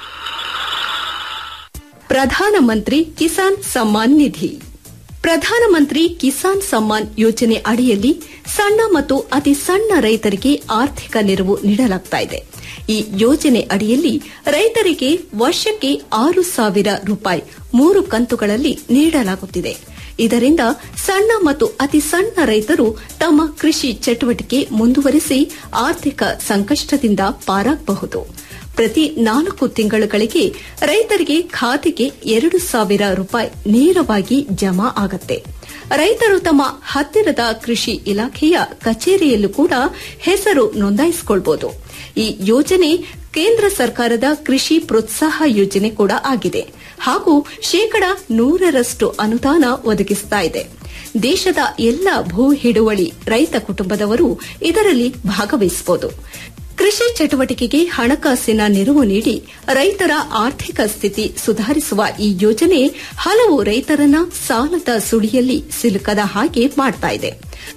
ಪ್ರಧಾನಮಂತ್ರಿ ಕಿಸಾನ್ ಸಮ್ಮಾನ್ ನಿಧಿ ಪ್ರಧಾನಮಂತ್ರಿ ಕಿಸಾನ್ ಸಮ್ಮಾನ್ ಯೋಜನೆ ಅಡಿಯಲ್ಲಿ ಸಣ್ಣ ಮತ್ತು ಅತಿ ಸಣ್ಣ ರೈತರಿಗೆ ಆರ್ಥಿಕ ನೆರವು ನೀಡಲಾಗ್ತಾ ಇದೆ ಈ ಯೋಜನೆ ಅಡಿಯಲ್ಲಿ ರೈತರಿಗೆ ವರ್ಷಕ್ಕೆ ಆರು ಸಾವಿರ ರೂಪಾಯಿ ಮೂರು ಕಂತುಗಳಲ್ಲಿ ನೀಡಲಾಗುತ್ತಿದೆ ಇದರಿಂದ ಸಣ್ಣ ಮತ್ತು ಅತಿ ಸಣ್ಣ ರೈತರು ತಮ್ಮ ಕೃಷಿ ಚಟುವಟಿಕೆ ಮುಂದುವರಿಸಿ ಆರ್ಥಿಕ ಸಂಕಷ್ಟದಿಂದ ಪಾರಾಗಬಹುದು ಪ್ರತಿ ನಾಲ್ಕು ತಿಂಗಳುಗಳಿಗೆ ರೈತರಿಗೆ ಖಾತೆಗೆ ಎರಡು ಸಾವಿರ ರೂಪಾಯಿ ನೇರವಾಗಿ ಜಮಾ ಆಗತ್ತೆ ರೈತರು ತಮ್ಮ ಹತ್ತಿರದ ಕೃಷಿ ಇಲಾಖೆಯ ಕಚೇರಿಯಲ್ಲೂ ಕೂಡ ಹೆಸರು ನೋಂದಾಯಿಸಿಕೊಳ್ಬಹುದು ಈ ಯೋಜನೆ ಕೇಂದ್ರ ಸರ್ಕಾರದ ಕೃಷಿ ಪ್ರೋತ್ಸಾಹ ಯೋಜನೆ ಕೂಡ ಆಗಿದೆ ಹಾಗೂ ಶೇಕಡ ನೂರರಷ್ಟು ಅನುದಾನ ಒದಗಿಸ್ತಾ ಇದೆ ದೇಶದ ಎಲ್ಲ ಭೂ ಹಿಡುವಳಿ ರೈತ ಕುಟುಂಬದವರು ಇದರಲ್ಲಿ ಭಾಗವಹಿಸಬಹುದು ಕೃಷಿ ಚಟುವಟಿಕೆಗೆ ಹಣಕಾಸಿನ ನೆರವು ನೀಡಿ ರೈತರ ಆರ್ಥಿಕ ಸ್ಥಿತಿ ಸುಧಾರಿಸುವ ಈ ಯೋಜನೆ ಹಲವು ರೈತರನ್ನ ಸಾಲದ ಸುಳಿಯಲ್ಲಿ ಸಿಲುಕದ ಹಾಗೆ ಮಾಡ್ತಾ ಇದೆ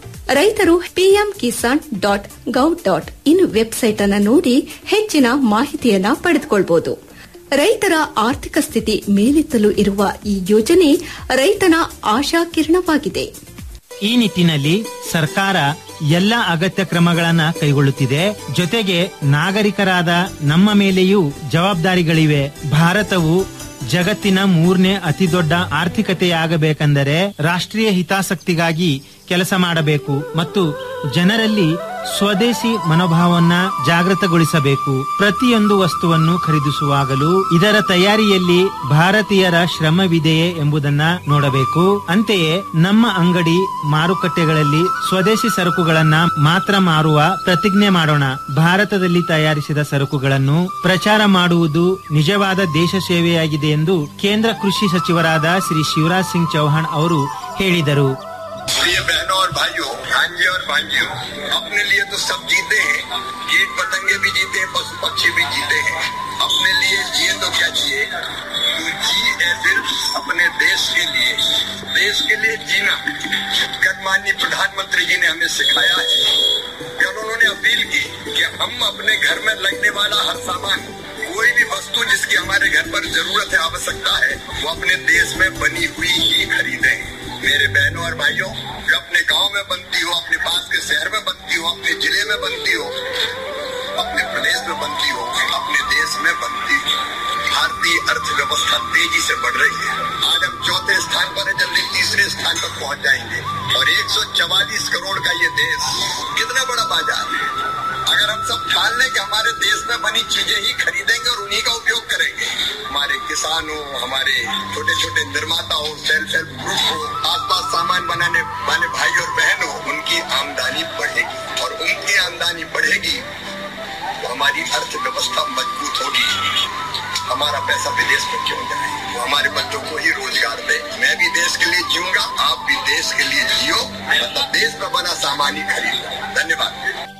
ರೈತರು PM Kisan dot gov dot in website ಅನ್ನು ನೋಡಿ ಹೆಚ್ಚಿನ ಮಾಹಿತಿಯನ್ನ ಪಡೆದುಕೊಳ್ಳಬಹುದು ರೈತರ ಆರ್ಥಿಕ ಸ್ಥಿತಿ ಮೇಲೆತ್ತಲು ಇರುವ ಈ ಯೋಜನೆ ರೈತನ ಆಶಾಕಿರಣವಾಗಿದೆ ಈ ನಿಟ್ಟಿನಲ್ಲಿ ಸರ್ಕಾರ ಎಲ್ಲ ಅಗತ್ಯ ಕ್ರಮಗಳನ್ನ ಕೈಗೊಳ್ಳುತ್ತಿದೆ ಜೊತೆಗೆ ನಾಗರಿಕರಾದ ನಮ್ಮ ಮೇಲೆಯೂ ಜವಾಬ್ದಾರಿಗಳಿವೆ ಭಾರತವು ಜಗತ್ತಿನ ಮೂರನೇ ಅತಿದೊಡ್ಡ ಆರ್ಥಿಕತೆಯಾಗಬೇಕೆಂದರೆ ರಾಷ್ಟ್ರೀಯ ಹಿತಾಸಕ್ತಿಗಾಗಿ ಕೆಲಸ ಮಾಡಬೇಕು ಮತ್ತು ಜನರಲ್ಲಿ ಸ್ವದೇಶಿ ಮನೋಭಾವವನ್ನ ಜಾಗೃತಗೊಳಿಸಬೇಕು ಪ್ರತಿಯೊಂದು ವಸ್ತುವನ್ನು ಖರೀದಿಸುವಾಗಲೂ ಇದರ ತಯಾರಿಯಲ್ಲಿ ಭಾರತೀಯರ ಶ್ರಮವಿದೆಯೇ ಎಂಬುದನ್ನ ನೋಡಬೇಕು ಅಂತೆಯೇ ನಮ್ಮ ಅಂಗಡಿ ಮಾರುಕಟ್ಟೆಗಳಲ್ಲಿ ಸ್ವದೇಶಿ ಸರಕುಗಳನ್ನ ಮಾತ್ರ ಮಾರುವ ಪ್ರತಿಜ್ಞೆ ಮಾಡೋಣ ಭಾರತದಲ್ಲಿ ತಯಾರಿಸಿದ ಸರಕುಗಳನ್ನು ಪ್ರಚಾರ ಮಾಡುವುದು ನಿಜವಾದ ದೇಶ ಸೇವೆಯಾಗಿದೆ ಎಂದು ಕೇಂದ್ರ ಕೃಷಿ ಸಚಿವರಾದ ಶ್ರೀ ಶಿವರಾಜ್ ಸಿಂಗ್ ಚೌಹಾಣ್ ಅವರು ಹೇಳಿದರು प्रिय बहनों और भाइयों भांजे और भांजियों अपने लिए तो सब जीते हैं कीट पतंगे भी जीते हैं पशु पक्षी भी जीते हैं अपने लिए जिए तो क्या जिए तो जी है सिर्फ अपने देश के लिए देश के लिए जीना गणमान्य प्रधानमंत्री जी ने हमें सिखाया है कल उन्होंने अपील की कि हम अपने घर में लगने वाला हर सामान कोई भी वस्तु जिसकी हमारे घर पर जरूरत है आवश्यकता है वो अपने देश में बनी हुई ही खरीदें और भाइयों जो अपने गांव में बनती हो अपने पास के शहर में बनती हो अपने जिले में बनती हो अपने प्रदेश में बनती हो अपने देश में बनती हो भारतीय अर्थव्यवस्था तेजी से बढ़ रही है आज हम चौथे स्थान पर है जल्दी तीसरे स्थान पर पहुंच जाएंगे और 144 करोड़ का ये देश कितना बड़ा बाजार है अगर हम सब ठान लें कि हमारे देश में बनी चीजें ही खरीदेंगे और उन्हीं का उपयोग करेंगे हमारे किसान हो हमारे छोटे छोटे निर्माता हो सेल्फ हेल्प ग्रुप हो आसपास सामान बनाने वाले भाई और बहन हो उनकी आमदनी बढ़ेगी और उनकी आमदनी बढ़ेगी तो हमारी अर्थव्यवस्था मजबूत होगी हमारा पैसा विदेश में क्यों जाए वो हमारे बच्चों को ही रोजगार दे मैं भी देश के लिए जीऊंगा आप भी देश के लिए जियो मतलब देश में बना सामान ही खरीदो धन्यवाद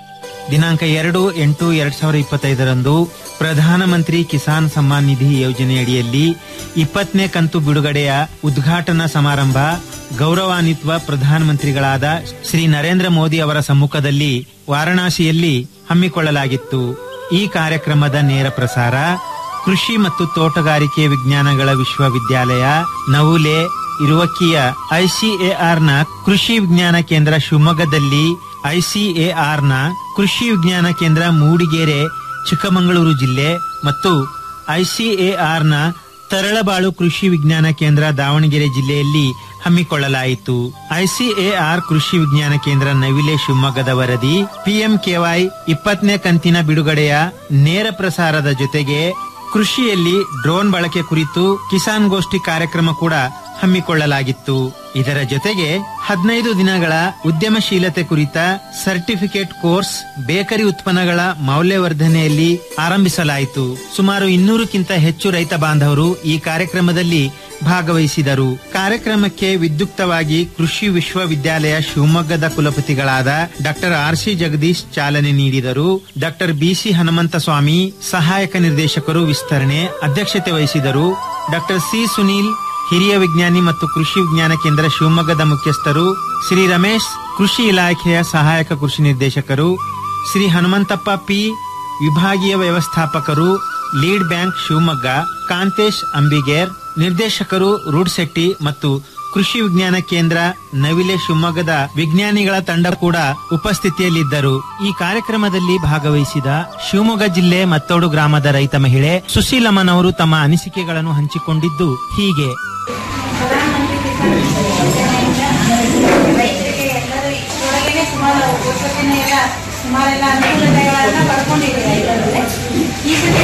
ದಿನಾಂಕ ಎರಡು ಎಂಟು ಎರಡ್ ಸಾವಿರದ ಇಪ್ಪತ್ತೈದರಂದು ಪ್ರಧಾನಮಂತ್ರಿ ಕಿಸಾನ್ ಸಮ್ಮಾನ್ ನಿಧಿ ಯೋಜನೆಯಡಿಯಲ್ಲಿ ಇಪ್ಪತ್ತನೇ ಕಂತು ಬಿಡುಗಡೆಯ ಉದ್ಘಾಟನಾ ಸಮಾರಂಭ ಗೌರವಾನ್ವಿತ ಪ್ರಧಾನಮಂತ್ರಿಗಳಾದ ಶ್ರೀ ನರೇಂದ್ರ ಮೋದಿ ಅವರ ಸಮ್ಮುಖದಲ್ಲಿ ವಾರಣಾಸಿಯಲ್ಲಿ ಹಮ್ಮಿಕೊಳ್ಳಲಾಗಿತ್ತು ಈ ಕಾರ್ಯಕ್ರಮದ ನೇರ ಪ್ರಸಾರ ಕೃಷಿ ಮತ್ತು ತೋಟಗಾರಿಕೆ ವಿಜ್ಞಾನಗಳ ವಿಶ್ವವಿದ್ಯಾಲಯ ನವುಲೆ ಇರುವಕ್ಕಿಯ ಐಸಿಎಆರ್ನ ಕೃಷಿ ವಿಜ್ಞಾನ ಕೇಂದ್ರ ಶಿವಮೊಗ್ಗದಲ್ಲಿ ಐಸಿಎಆರ್ನ ಕೃಷಿ ವಿಜ್ಞಾನ ಕೇಂದ್ರ ಮೂಡಿಗೆರೆ ಚಿಕ್ಕಮಗಳೂರು ಜಿಲ್ಲೆ ಮತ್ತು ಐಸಿಎಆರ್ನ ತರಳಬಾಳು ಕೃಷಿ ವಿಜ್ಞಾನ ಕೇಂದ್ರ ದಾವಣಗೆರೆ ಜಿಲ್ಲೆಯಲ್ಲಿ ಹಮ್ಮಿಕೊಳ್ಳಲಾಯಿತು ಐಸಿಎಆರ್ ಕೃಷಿ ವಿಜ್ಞಾನ ಕೇಂದ್ರ ನವಿಲೆ ಶಿವಮೊಗ್ಗದ ವರದಿ ಪಿಎಂಕೆವೈ ಇಪ್ಪತ್ತನೇ ಕಂತಿನ ಬಿಡುಗಡೆಯ ನೇರ ಪ್ರಸಾರದ ಜೊತೆಗೆ ಕೃಷಿಯಲ್ಲಿ ಡ್ರೋನ್ ಬಳಕೆ ಕುರಿತು ಕಿಸಾನ್ ಗೋಷ್ಠಿ ಕಾರ್ಯಕ್ರಮ ಕೂಡ ಹಮ್ಮಿಕೊಳ್ಳಲಾಗಿತ್ತು ಇದರ ಜೊತೆಗೆ ಹದಿನೈದು ದಿನಗಳ ಉದ್ಯಮಶೀಲತೆ ಕುರಿತ ಸರ್ಟಿಫಿಕೇಟ್ ಕೋರ್ಸ್ ಬೇಕರಿ ಉತ್ಪನ್ನಗಳ ಮೌಲ್ಯವರ್ಧನೆಯಲ್ಲಿ ಆರಂಭಿಸಲಾಯಿತು ಸುಮಾರು ಇನ್ನೂರಕ್ಕಿಂತ ಹೆಚ್ಚು ರೈತ ಬಾಂಧವರು ಈ ಕಾರ್ಯಕ್ರಮದಲ್ಲಿ ಭಾಗವಹಿಸಿದರು ಕಾರ್ಯಕ್ರಮಕ್ಕೆ ವಿದ್ಯುಕ್ತವಾಗಿ ಕೃಷಿ ವಿಶ್ವವಿದ್ಯಾಲಯ ಶಿವಮೊಗ್ಗದ ಕುಲಪತಿಗಳಾದ ಡಾಕ್ಟರ್ ಆರ್ ಸಿ ಜಗದೀಶ್ ಚಾಲನೆ ನೀಡಿದರು ಡಾಕ್ಟರ್ ಬಿಸಿ ಹನುಮಂತ ಸ್ವಾಮಿ ಸಹಾಯಕ ನಿರ್ದೇಶಕರು ವಿಸ್ತರಣೆ ಅಧ್ಯಕ್ಷತೆ ವಹಿಸಿದರು ಡಾಕ್ಟರ್ ಸಿ ಸುನೀಲ್ ಹಿರಿಯ ವಿಜ್ಞಾನಿ ಮತ್ತು ಕೃಷಿ ವಿಜ್ಞಾನ ಕೇಂದ್ರ ಶಿವಮೊಗ್ಗದ ಮುಖ್ಯಸ್ಥರು ಶ್ರೀ ರಮೇಶ್ ಕೃಷಿ ಇಲಾಖೆಯ ಸಹಾಯಕ ಕೃಷಿ ನಿರ್ದೇಶಕರು ಶ್ರೀ ಹನುಮಂತಪ್ಪ ಪಿ ವಿಭಾಗೀಯ ವ್ಯವಸ್ಥಾಪಕರು ಲೀಡ್ ಬ್ಯಾಂಕ್ ಶಿವಮೊಗ್ಗ ಕಾಂತೇಶ್ ಅಂಬಿಗೇರ್ ನಿರ್ದೇಶಕರು ರೂಡ್ಸೆಟ್ಟಿ ಮತ್ತು ಕೃಷಿ ವಿಜ್ಞಾನ ಕೇಂದ್ರ ನವಿಲೆ ಶಿವಮೊಗ್ಗದ ವಿಜ್ಞಾನಿಗಳ ತಂಡ ಕೂಡ ಉಪಸ್ಥಿತಿಯಲ್ಲಿದ್ದರು ಈ ಕಾರ್ಯಕ್ರಮದಲ್ಲಿ ಭಾಗವಹಿಸಿದ ಶಿವಮೊಗ್ಗ ಜಿಲ್ಲೆ ಮತ್ತೋಡು ಗ್ರಾಮದ ರೈತ ಮಹಿಳೆ ಸುಶೀಲಮ್ಮನವರು ತಮ್ಮ ಅನಿಸಿಕೆಗಳನ್ನು ಹಂಚಿಕೊಂಡಿದ್ದು ಹೀಗೆ ರೈತರಿಗೆ ಎಲ್ಲರೂ ಇದರೊಳಗೇನೆ ಸುಮಾರು ಪುಸ್ತಕನೇ ಎಲ್ಲ ಸುಮಾರೆಲ್ಲ ಅನುಕೂಲತೆಗಳನ್ನ ಪಡ್ಕೊಂಡಿದ್ದಾರೆ ಎಲ್ಲರೂ ಈ ಸತಿ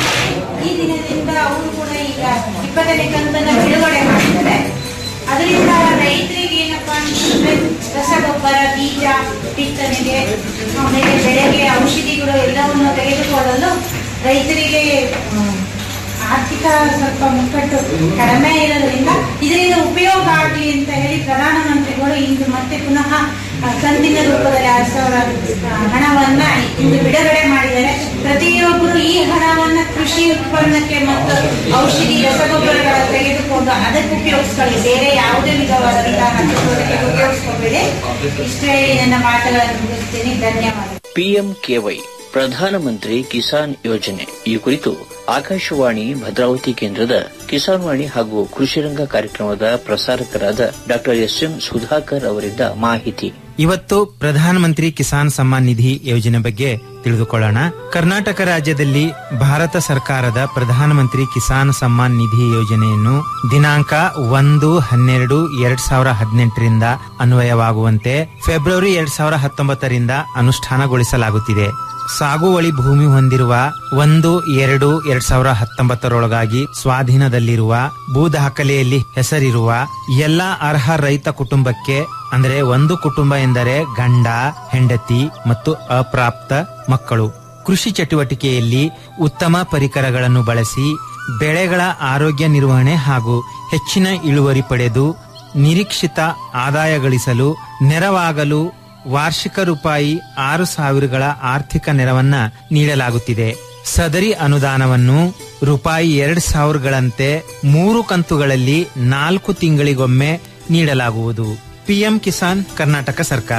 ಈ ದಿನದಿಂದ ಅವರು ಕೂಡ ಈಗ ಇಪ್ಪತ್ತನೇ ಕಂತನ್ನ ಬಿಡುಗಡೆ ಮಾಡಿದ್ದಾರೆ ಅದರಿಂದ ರೈತರಿಗೆ ಏನಪ್ಪಾ ಅಂತಂದ್ರೆ ರಸಗೊಬ್ಬರ ಬೀಜ ಬಿತ್ತನೆಗೆ ಆಮೇಲೆ ಬೆಳೆಗೆ ಔಷಧಿಗಳು ಎಲ್ಲವನ್ನು ತೆಗೆದುಕೊಳ್ಳಲು ರೈತರಿಗೆ ಹ್ಮ್, ಆರ್ಥಿಕ ಸ್ವಲ್ಪ ಮುಕ್ಕಟ್ಟು ಕಡಿಮೆ ಇರೋದ್ರಿಂದ ಇದರಿಂದ ಉಪಯೋಗ ಆಗಲಿ ಅಂತ ಹೇಳಿ ಪ್ರಧಾನಮಂತ್ರಿಗಳು ಇಂದು ಮತ್ತೆ ಪುನಃ ಆ, ಕಂತಿನ ರೂಪದಲ್ಲಿ ಆರು ಸಾವಿರ ಆ, ಹಣವನ್ನ ಇಂದು ಬಿಡುಗಡೆ ಮಾಡಿದ್ದಾರೆ ಪ್ರತಿಯೊಬ್ಬರು ಈ ಹಣವನ್ನ ಕೃಷಿ ಉತ್ಪನ್ನಕ್ಕೆ ಮತ್ತು ಔಷಧಿ ರಸಗೊಬ್ಬರಗಳ ತೆಗೆದುಕೊಂಡು ಅದಕ್ಕೆ ಉಪಯೋಗಿಸ್ಕೊಳ್ಳಿ ಬೇರೆ ಯಾವುದೇ ವಿಧವಾದಂತಹ ಚಟುವಟಿಕೆಗೆ ಉಪಯೋಗಿಸ್ಕೋಬೇಡಿ ಇಷ್ಟೇ ಹೇಳಿ ನನ್ನ ಮಾತುಗಳನ್ನು ಮುಗಿಸ್ತೀನಿ ಧನ್ಯವಾದ ಪಿಎಂಕೆವೈ ಪ್ರಧಾನಮಂತ್ರಿ ಕಿಸಾನ್ ಯೋಜನೆ ಈ ಕುರಿತು ಆಕಾಶವಾಣಿ ಭದ್ರಾವತಿ ಕೇಂದ್ರದ ಕಿಸಾನ್ ವಾಣಿ ಹಾಗೂ ಕೃಷಿರಂಗ ಕಾರ್ಯಕ್ರಮದ ಪ್ರಸಾರಕರಾದ ಡಾಕ್ಟರ್ ಎಸ್ ಎಂ ಸುಧಾಕರ್ ಅವರಿಂದ ಮಾಹಿತಿ ಇವತ್ತು ಪ್ರಧಾನಮಂತ್ರಿ ಕಿಸಾನ್ ಸಮ್ಮಾನ್ ನಿಧಿ ಯೋಜನೆ ಬಗ್ಗೆ ತಿಳಿದುಕೊಳ್ಳೋಣ ಕರ್ನಾಟಕ ರಾಜ್ಯದಲ್ಲಿ ಭಾರತ ಸರ್ಕಾರದ ಪ್ರಧಾನಮಂತ್ರಿ ಕಿಸಾನ್ ಸಮ್ಮಾನ್ ನಿಧಿ ಯೋಜನೆಯನ್ನು ದಿನಾಂಕ ಒಂದು ಹನ್ನೆರಡು ಎರಡ್ ಸಾವಿರ ಹದಿನೆಂಟರಿಂದ ಅನ್ವಯವಾಗುವಂತೆ ಫೆಬ್ರವರಿ ಎರಡ್ ಸಾವಿರ ಹತ್ತೊಂಬತ್ತರಿಂದ ಅನುಷ್ಠಾನಗೊಳಿಸಲಾಗುತ್ತಿದೆ ಸಾಗುವಳಿ ಭೂಮಿ ಹೊಂದಿರುವ ಒಂದು ಎರಡು ಎರಡ್ ಸಾವಿರ ಹತ್ತೊಂಬತ್ತರೊಳಗಾಗಿ ಸ್ವಾಧೀನದಲ್ಲಿರುವ ಭೂ ದಾಖಲೆಯಲ್ಲಿ ಹೆಸರಿರುವ ಎಲ್ಲಾ ಅರ್ಹ ರೈತ ಕುಟುಂಬಕ್ಕೆ ಅಂದರೆ ಒಂದು ಕುಟುಂಬ ಎಂದರೆ ಗಂಡ ಹೆಂಡತಿ ಮತ್ತು ಅಪ್ರಾಪ್ತ ಮಕ್ಕಳು ಕೃಷಿ ಚಟುವಟಿಕೆಯಲ್ಲಿ ಉತ್ತಮ ಪರಿಕರಗಳನ್ನು ಬಳಸಿ ಬೆಳೆಗಳ ಆರೋಗ್ಯ ನಿರ್ವಹಣೆ ಹಾಗೂ ಹೆಚ್ಚಿನ ಇಳುವರಿ ಪಡೆದು ನಿರೀಕ್ಷಿತ ಆದಾಯ ಗಳಿಸಲು ನೆರವಾಗಲು ವಾರ್ಷಿಕ ರೂಪಾಯಿ ಆರು ಸಾವಿರಗಳ ಆರ್ಥಿಕ ನೆರವನ್ನ ನೀಡಲಾಗುತ್ತಿದೆ ಸದರಿ ಅನುದಾನವನ್ನು ರೂಪಾಯಿ ಎರಡ್ ಸಾವಿರಗಳಂತೆ ಮೂರು ಕಂತುಗಳಲ್ಲಿ ನಾಲ್ಕು ತಿಂಗಳಿಗೊಮ್ಮೆ ನೀಡಲಾಗುವುದು ಪಿಎಂ ಕಿಸಾನ್ ಕರ್ನಾಟಕ ಸರ್ಕಾರ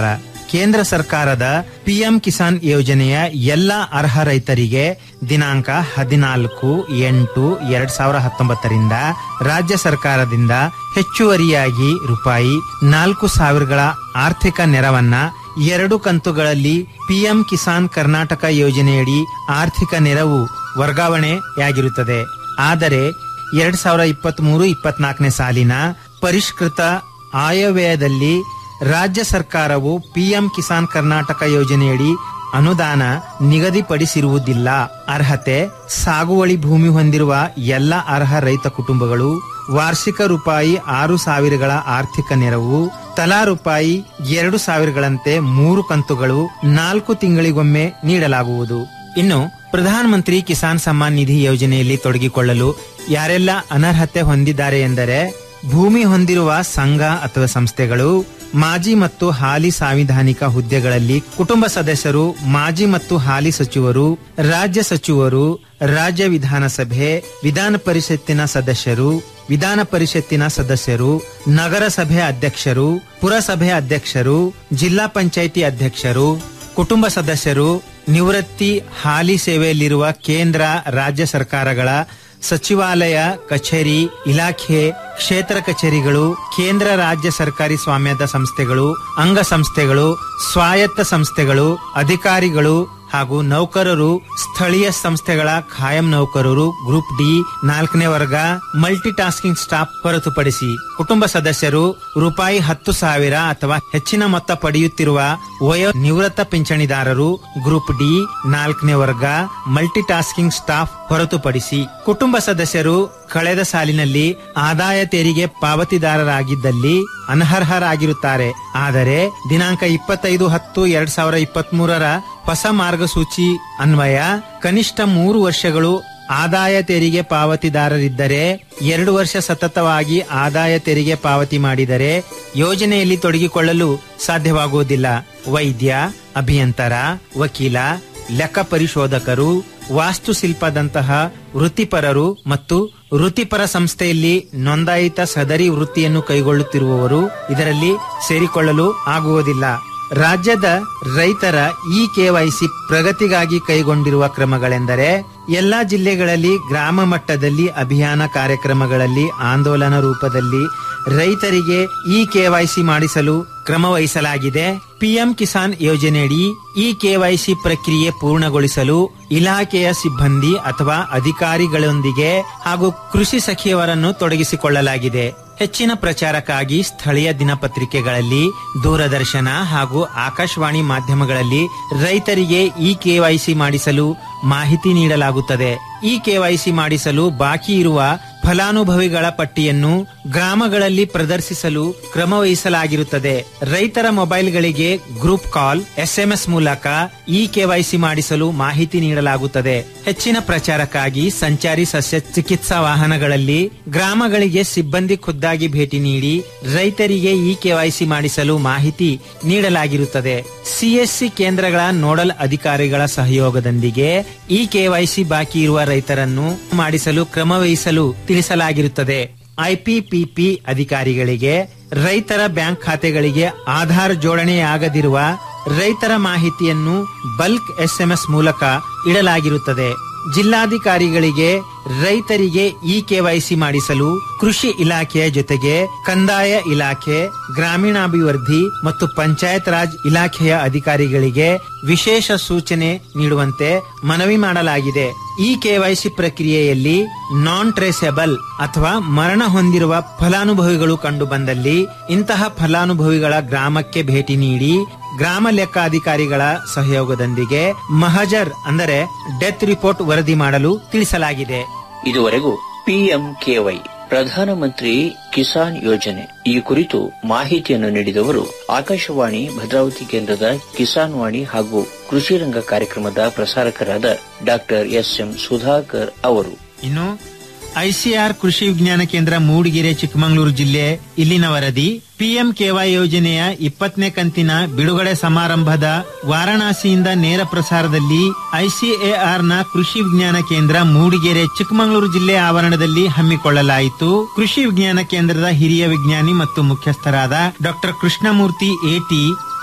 ಕೇಂದ್ರ ಸರ್ಕಾರದ ಪಿಎಂ ಕಿಸಾನ್ ಯೋಜನೆಯ ಎಲ್ಲ ಅರ್ಹ ರೈತರಿಗೆ ದಿನಾಂಕ ಹದಿನಾಲ್ಕು ಎಂಟು ಎರಡ್ ಸಾವಿರ ಹತ್ತೊಂಬತ್ತರಿಂದ ರಾಜ್ಯ ಸರ್ಕಾರದಿಂದ ಹೆಚ್ಚುವರಿಯಾಗಿ ರೂಪಾಯಿ ನಾಲ್ಕು ಸಾವಿರಗಳ ಆರ್ಥಿಕ ನೆರವನ್ನ ಎರಡು ಕಂತುಗಳಲ್ಲಿ ಪಿಎಂ ಕಿಸಾನ್ ಕರ್ನಾಟಕ ಯೋಜನೆಯಡಿ ಆರ್ಥಿಕ ನೆರವು ವರ್ಗಾವಣೆಯಾಗಿರುತ್ತದೆ ಆದರೆ ಎರಡ್ ಸಾವಿರ ಇಪ್ಪತ್ತ್ ಮೂರು ಇಪ್ಪತ್ನಾಲ್ಕನೇ ಸಾಲಿನ ಪರಿಷ್ಕೃತ ಆಯವ್ಯಯದಲ್ಲಿ ರಾಜ್ಯ ಸರ್ಕಾರವು ಪಿಎಂ ಕಿಸಾನ್ ಕರ್ನಾಟಕ ಯೋಜನೆಯಡಿ ಅನುದಾನ ನಿಗದಿಪಡಿಸಿರುವುದಿಲ್ಲ ಅರ್ಹತೆ ಸಾಗುವಳಿ ಭೂಮಿ ಹೊಂದಿರುವ ಎಲ್ಲ ಅರ್ಹ ರೈತ ಕುಟುಂಬಗಳು ವಾರ್ಷಿಕ ರೂಪಾಯಿ ಆರು ಸಾವಿರಗಳ ಆರ್ಥಿಕ ನೆರವು ತಲಾ ರೂಪಾಯಿ ಎರಡು ಸಾವಿರಗಳಂತೆ ಮೂರು ಕಂತುಗಳು ನಾಲ್ಕು ತಿಂಗಳಿಗೊಮ್ಮೆ ನೀಡಲಾಗುವುದು ಇನ್ನು ಪ್ರಧಾನ ಮಂತ್ರಿ ಕಿಸಾನ್ ಸಮ್ಮಾನ್ ನಿಧಿ ಯೋಜನೆಯಲ್ಲಿ ತೊಡಗಿಕೊಳ್ಳಲು ಯಾರೆಲ್ಲ ಅನರ್ಹತೆ ಹೊಂದಿದ್ದಾರೆ ಎಂದರೆ ಭೂಮಿ ಹೊಂದಿರುವ ಸಂಘ ಅಥವಾ ಸಂಸ್ಥೆಗಳು ಮಾಜಿ ಮತ್ತು ಹಾಲಿ ಸಾಂವಿಧಾನಿಕ ಹುದ್ದೆಗಳಲ್ಲಿ ಕುಟುಂಬ ಸದಸ್ಯರು ಮಾಜಿ ಮತ್ತು ಹಾಲಿ ಸಚಿವರು ರಾಜ್ಯ ಸಚಿವರು ರಾಜ್ಯ ವಿಧಾನಸಭೆ ವಿಧಾನ ಪರಿಷತ್ತಿನ ಸದಸ್ಯರು ವಿಧಾನ ಪರಿಷತ್ತಿನ ಸದಸ್ಯರು ನಗರಸಭೆ ಅಧ್ಯಕ್ಷರು ಪುರಸಭೆ ಅಧ್ಯಕ್ಷರು ಜಿಲ್ಲಾ ಪಂಚಾಯಿತಿ ಅಧ್ಯಕ್ಷರು ಕುಟುಂಬ ಸದಸ್ಯರು ನಿವೃತ್ತಿ ಹಾಲಿ ಸೇವೆಯಲ್ಲಿರುವ ಕೇಂದ್ರ ರಾಜ್ಯ ಸರ್ಕಾರಗಳ ಸಚಿವಾಲಯ ಕಚೇರಿ ಇಲಾಖೆ ಕ್ಷೇತ್ರ ಕಚೇರಿಗಳು ಕೇಂದ್ರ ರಾಜ್ಯ ಸರ್ಕಾರಿ ಸ್ವಾಮ್ಯದ ಸಂಸ್ಥೆಗಳು ಅಂಗ ಸಂಸ್ಥೆಗಳು ಸ್ವಾಯತ್ತ ಸಂಸ್ಥೆಗಳು ಅಧಿಕಾರಿಗಳು ಹಾಗೂ ನೌಕರರು ಸ್ಥಳೀಯ ಸಂಸ್ಥೆಗಳ ಖಾಯಂ ನೌಕರರು ಗ್ರೂಪ್ ಡಿ ನಾಲ್ಕನೇ ವರ್ಗ ಮಲ್ಟಿ ಟಾಸ್ಕಿಂಗ್ ಸ್ಟಾಫ್ ಹೊರತುಪಡಿಸಿ ಕುಟುಂಬ ಸದಸ್ಯರು ರೂಪಾಯಿ ಹತ್ತು ಸಾವಿರ ಅಥವಾ ಹೆಚ್ಚಿನ ಮೊತ್ತ ಪಡೆಯುತ್ತಿರುವ ವಯೋ ನಿವೃತ್ತ ಪಿಂಚಣಿದಾರರು ಗ್ರೂಪ್ ಡಿ ನಾಲ್ಕನೇ ವರ್ಗ ಮಲ್ಟಿ ಟಾಸ್ಕಿಂಗ್ ಸ್ಟಾಫ್ ಹೊರತುಪಡಿಸಿ ಕುಟುಂಬ ಸದಸ್ಯರು ಕಳೆದ ಸಾಲಿನಲ್ಲಿ ಆದಾಯ ತೆರಿಗೆ ಪಾವತಿದಾರರಾಗಿದ್ದಲ್ಲಿ ಅನರ್ಹರಾಗಿರುತ್ತಾರೆ ಆದರೆ ದಿನಾಂಕ ಇಪ್ಪತ್ತೈದು ಹತ್ತು ಎರಡ್ ಸಾವಿರ ಇಪ್ಪತ್ತ್ ಮೂರರ ಹೊಸ ಮಾರ್ಗಸೂಚಿ ಅನ್ವಯ ಕನಿಷ್ಠ ಮೂರು ವರ್ಷಗಳು ಆದಾಯ ತೆರಿಗೆ ಪಾವತಿದಾರರಿದ್ದರೆ ಎರಡು ವರ್ಷ ಸತತವಾಗಿ ಆದಾಯ ತೆರಿಗೆ ಪಾವತಿ ಮಾಡಿದರೆ ಯೋಜನೆಯಲ್ಲಿ ತೊಡಗಿಕೊಳ್ಳಲು ಸಾಧ್ಯವಾಗುವುದಿಲ್ಲ ವೈದ್ಯ ಅಭಿಯಂತರ ವಕೀಲ ಲೆಕ್ಕ ಪರಿಶೋಧಕರು ವಾಸ್ತುಶಿಲ್ಪದಂತಹ ವೃತ್ತಿಪರರು ಮತ್ತು ವೃತ್ತಿಪರ ಸಂಸ್ಥೆಯಲ್ಲಿ ನೋಂದಾಯಿತ ಸದರಿ ವೃತ್ತಿಯನ್ನು ಕೈಗೊಳ್ಳುತ್ತಿರುವವರು ಇದರಲ್ಲಿ ಸೇರಿಕೊಳ್ಳಲು ಆಗುವುದಿಲ್ಲ ರಾಜ್ಯದ ರೈತರ ಇ ಕೆವೈಸಿ ಪ್ರಗತಿಗಾಗಿ ಕೈಗೊಂಡಿರುವ ಕ್ರಮಗಳೆಂದರೆ ಎಲ್ಲಾ ಜಿಲ್ಲೆಗಳಲ್ಲಿ ಗ್ರಾಮ ಮಟ್ಟದಲ್ಲಿ ಅಭಿಯಾನ ಕಾರ್ಯಕ್ರಮಗಳಲ್ಲಿ ಆಂದೋಲನ ರೂಪದಲ್ಲಿ ರೈತರಿಗೆ ಇ ಕೆವೈಸಿ ಮಾಡಿಸಲು ಕ್ರಮ ವಹಿಸಲಾಗಿದೆ ಪಿಎಂ ಕಿಸಾನ್ ಯೋಜನೆಯಡಿ ಇ ಕೆವೈಸಿ ಪ್ರಕ್ರಿಯೆ ಪೂರ್ಣಗೊಳಿಸಲು ಇಲಾಖೆಯ ಸಿಬ್ಬಂದಿ ಅಥವಾ ಅಧಿಕಾರಿಗಳೊಂದಿಗೆ ಹಾಗೂ ಕೃಷಿ ಸಖಿಯವರನ್ನು ತೊಡಗಿಸಿಕೊಳ್ಳಲಾಗಿದೆ ಹೆಚ್ಚಿನ ಪ್ರಚಾರಕ್ಕಾಗಿ ಸ್ಥಳೀಯ ದಿನಪತ್ರಿಕೆಗಳಲ್ಲಿ ದೂರದರ್ಶನ ಹಾಗೂ ಆಕಾಶವಾಣಿ ಮಾಧ್ಯಮಗಳಲ್ಲಿ ರೈತರಿಗೆ ಇ ಕೆವೈಸಿ ಮಾಡಿಸಲು ಮಾಹಿತಿ ನೀಡಲಾಗುತ್ತದೆ ಇ ಕೆವೈಸಿ ಮಾಡಿಸಲು ಬಾಕಿ ಇರುವ ಫಲಾನುಭವಿಗಳ ಪಟ್ಟಿಯನ್ನು ಗ್ರಾಮಗಳಲ್ಲಿ ಪ್ರದರ್ಶಿಸಲು ಕ್ರಮ ವಹಿಸಲಾಗಿರುತ್ತದೆ ರೈತರ ಮೊಬೈಲ್ಗಳಿಗೆ ಗ್ರೂಪ್ ಕಾಲ್ ಎಸ್ಎಂಎಸ್ ಮೂಲಕ ಇ ಕೆವೈಸಿ ಮಾಡಿಸಲು ಮಾಹಿತಿ ನೀಡಲಾಗುತ್ತದೆ ಹೆಚ್ಚಿನ ಪ್ರಚಾರಕ್ಕಾಗಿ ಸಂಚಾರಿ ಸಸ್ಯ ಚಿಕಿತ್ಸಾ ವಾಹನಗಳಲ್ಲಿ ಗ್ರಾಮಗಳಿಗೆ ಸಿಬ್ಬಂದಿ ಖುದ್ದಾಗಿ ಭೇಟಿ ನೀಡಿ ರೈತರಿಗೆ ಇ ಕೆವೈಸಿ ಮಾಡಿಸಲು ಮಾಹಿತಿ ನೀಡಲಾಗಿರುತ್ತದೆ ಸಿಎಸ್ಸಿ ಕೇಂದ್ರಗಳ ನೋಡಲ್ ಅಧಿಕಾರಿಗಳ ಸಹಯೋಗದೊಂದಿಗೆ ಇ ಕೆವೈಸಿ ಬಾಕಿ ಇರುವ ರೈತರನ್ನು ಮಾಡಿಸಲು ಕ್ರಮ ವಹಿಸಲು ತಿಳಿಸಲಾಗಿರುತ್ತದೆ ಐಪಿಪಿಪಿ ಅಧಿಕಾರಿಗಳಿಗೆ ರೈತರ ಬ್ಯಾಂಕ್ ಖಾತೆಗಳಿಗೆ ಆಧಾರ್ ಜೋಡಣೆಯಾಗದಿರುವ ರೈತರ ಮಾಹಿತಿಯನ್ನು ಬಲ್ಕ್ ಎಸ್ಎಂಎಸ್ ಮೂಲಕ ಇಡಲಾಗಿರುತ್ತದೆ ಜಿಲ್ಲಾಧಿಕಾರಿಗಳಿಗೆ ರೈತರಿಗೆ ಇ ಕೆವೈಸಿ ಮಾಡಿಸಲು ಕೃಷಿ ಇಲಾಖೆಯ ಜೊತೆಗೆ ಕಂದಾಯ ಇಲಾಖೆ ಗ್ರಾಮೀಣಾಭಿವೃದ್ಧಿ ಮತ್ತು ಪಂಚಾಯತ್ ರಾಜ್ ಇಲಾಖೆಯ ಅಧಿಕಾರಿಗಳಿಗೆ ವಿಶೇಷ ಸೂಚನೆ ನೀಡುವಂತೆ ಮನವಿ ಮಾಡಲಾಗಿದೆ ಈ ಕೆವೈಸಿ ಪ್ರಕ್ರಿಯೆಯಲ್ಲಿ ನಾನ್ ಟ್ರೇಸೆಬಲ್ ಅಥವಾ ಮರಣ ಹೊಂದಿರುವ ಫಲಾನುಭವಿಗಳು ಕಂಡು ಬಂದಲ್ಲಿ ಇಂತಹ ಫಲಾನುಭವಿಗಳ ಗ್ರಾಮಕ್ಕೆ ಭೇಟಿ ನೀಡಿ ಗ್ರಾಮ ಲೆಕ್ಕಾಧಿಕಾರಿಗಳ ಸಹಯೋಗದೊಂದಿಗೆ ಮಹಜರ್ ಅಂದರೆ ಡೆತ್ ರಿಪೋರ್ಟ್ ವರದಿ ಮಾಡಲು ತಿಳಿಸಲಾಗಿದೆ ಇದುವರೆಗೂ ಪಿಎಂಕೆವೈ ಪ್ರಧಾನಮಂತ್ರಿ ಕಿಸಾನ್ ಯೋಜನೆ ಈ ಕುರಿತು ಮಾಹಿತಿಯನ್ನು ನೀಡಿದವರು ಆಕಾಶವಾಣಿ ಭದ್ರಾವತಿ ಕೇಂದ್ರದ ಕಿಸಾನ್ ವಾಣಿ ಹಾಗೂ ಕೃಷಿ ರಂಗ ಕಾರ್ಯಕ್ರಮದ ಪ್ರಸಾರಕರಾದ ಡಾಕ್ಟರ್ ಎಸ್ ಎಂ ಸುಧಾಕರ್ ಅವರು ಇನ್ನು ಐಸಿಆರ್ ಕೃಷಿ ವಿಜ್ಞಾನ ಕೇಂದ್ರ ಮೂಡಿಗೆರೆ ಚಿಕ್ಕಮಗಳೂರು ಜಿಲ್ಲೆ ಇಲ್ಲಿನ ವರದಿ ಪಿಎಂ ಕೆವೈ ಯೋಜನೆಯ ಇಪ್ಪತ್ತನೇ ಕಂತಿನ ಬಿಡುಗಡೆ ಸಮಾರಂಭದ ವಾರಾಣಸಿಯಿಂದ ನೇರ ಪ್ರಸಾರದಲ್ಲಿ ಐಸಿಎಆರ್ ನ ಕೃಷಿ ವಿಜ್ಞಾನ ಕೇಂದ್ರ ಮೂಡಿಗೆರೆ ಚಿಕ್ಕಮಗಳೂರು ಜಿಲ್ಲೆ ಆವರಣದಲ್ಲಿ ಹಮ್ಮಿಕೊಳ್ಳಲಾಯಿತು ಕೃಷಿ ವಿಜ್ಞಾನ ಕೇಂದ್ರದ ಹಿರಿಯ ವಿಜ್ಞಾನಿ ಮತ್ತು ಮುಖ್ಯಸ್ಥರಾದ ಡಾಕ್ಟರ್ ಕೃಷ್ಣಮೂರ್ತಿ ಎಟಿ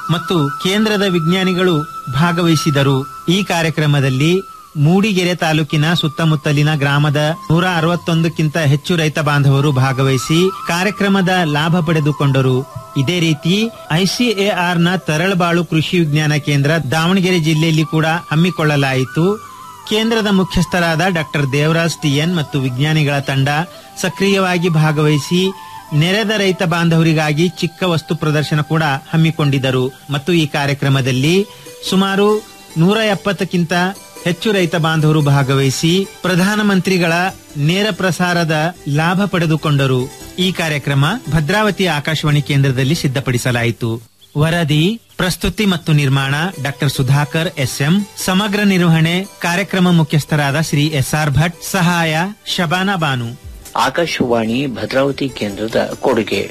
ಮತ್ತು ಕೇಂದ್ರದ ವಿಜ್ಞಾನಿಗಳು ಭಾಗವಹಿಸಿದರು ಈ ಕಾರ್ಯಕ್ರಮದಲ್ಲಿ ಮೂಡಿಗೆರೆ ತಾಲೂಕಿನ ಸುತ್ತಮುತ್ತಲಿನ ಗ್ರಾಮದ ನೂರ ಅರವತ್ತೊಂದಕ್ಕಿಂತ ಹೆಚ್ಚು ರೈತ ಬಾಂಧವರು ಭಾಗವಹಿಸಿ ಕಾರ್ಯಕ್ರಮದ ಲಾಭ ಪಡೆದುಕೊಂಡರು ಇದೇ ರೀತಿ ಐಸಿಎಆರ್ನ ತರಳಬಾಳು ಕೃಷಿ ವಿಜ್ಞಾನ ಕೇಂದ್ರ ದಾವಣಗೆರೆ ಜಿಲ್ಲೆಯಲ್ಲಿ ಕೂಡ ಹಮ್ಮಿಕೊಳ್ಳಲಾಯಿತು ಕೇಂದ್ರದ ಮುಖ್ಯಸ್ಥರಾದ ಡಾಕ್ಟರ್ ದೇವರಾಜ್ ಟಿಎನ್ ಮತ್ತು ವಿಜ್ಞಾನಿಗಳ ತಂಡ ಸಕ್ರಿಯವಾಗಿ ಭಾಗವಹಿಸಿ ನೆರೆದ ರೈತ ಬಾಂಧವರಿಗಾಗಿ ಚಿಕ್ಕ ವಸ್ತು ಪ್ರದರ್ಶನ ಕೂಡ ಹಮ್ಮಿಕೊಂಡಿದ್ದರು ಮತ್ತು ಈ ಕಾರ್ಯಕ್ರಮದಲ್ಲಿ ಸುಮಾರು ನೂರ ಎಪ್ಪತ್ತಕ್ಕಿಂತ ಹೆಚ್ಚು ರೈತ ಬಾಂಧವರು ಭಾಗವಹಿಸಿ ಪ್ರಧಾನಮಂತ್ರಿಗಳ ನೇರ ಪ್ರಸಾರದ ಲಾಭ ಪಡೆದುಕೊಂಡರು ಈ ಕಾರ್ಯಕ್ರಮ ಭದ್ರಾವತಿ ಆಕಾಶವಾಣಿ ಕೇಂದ್ರದಲ್ಲಿ ಸಿದ್ಧಪಡಿಸಲಾಯಿತು ವರದಿ ಪ್ರಸ್ತುತಿ ಮತ್ತು ನಿರ್ಮಾಣ ಡಾಕ್ಟರ್ ಸುಧಾಕರ್ ಎಸ್ಎಂ ಸಮಗ್ರ ನಿರ್ವಹಣೆ ಕಾರ್ಯಕ್ರಮ ಮುಖ್ಯಸ್ಥರಾದ ಶ್ರೀ ಎಸ್ಆರ್ ಭಟ್ ಸಹಾಯ ಶಬಾನಾ ಬಾನು ಆಕಾಶವಾಣಿ ಭದ್ರಾವತಿ ಕೇಂದ್ರದ ಕೊಡುಗೆ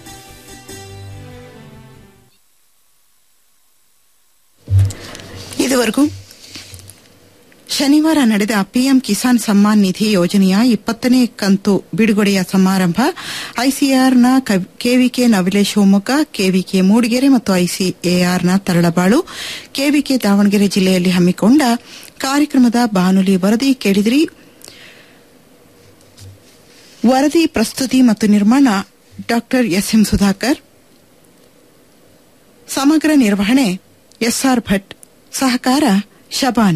ಇದುವರೆಗೂ ಶನಿವಾರ ನಡೆದ ಪಿಎಂ ಕಿಸಾನ್ ಸಮ್ಮಾನ್ ನಿಧಿ ಯೋಜನೆಯ ಇಪ್ಪತ್ತನೇ ಕಂತು ಬಿಡುಗಡೆಯ ಸಮಾರಂಭ ಐಸಿಆರ್ನ ಕೆವಿಕೆ ನವಿಲೆ ಶಿವಮೊಗ್ಗ ಕೆವಿಕೆ ಮೂಡಿಗೆರೆ ಮತ್ತು ಐಸಿಎಆರ್ನ ತರಳಬಾಳು ಕೆವಿಕೆ ದಾವಣಗೆರೆ ಜಿಲ್ಲೆಯಲ್ಲಿ ಹಮ್ಮಿಕೊಂಡ ಕಾರ್ಯಕ್ರಮದ ಬಾನುಲಿ ವರದಿ ಕೇಳಿದಿರಿ ವರದಿ ಪ್ರಸ್ತುತಿ ಮತ್ತು ನಿರ್ಮಾಣ ಡಾಕ್ಟರ್ ಎಸ್ಎಂ ಸುಧಾಕರ್ ಸಮಗ್ರ ನಿರ್ವಹಣೆ ಎಸ್ಆರ್ ಭಟ್ ಸಹಕಾರ ಶಬಾನ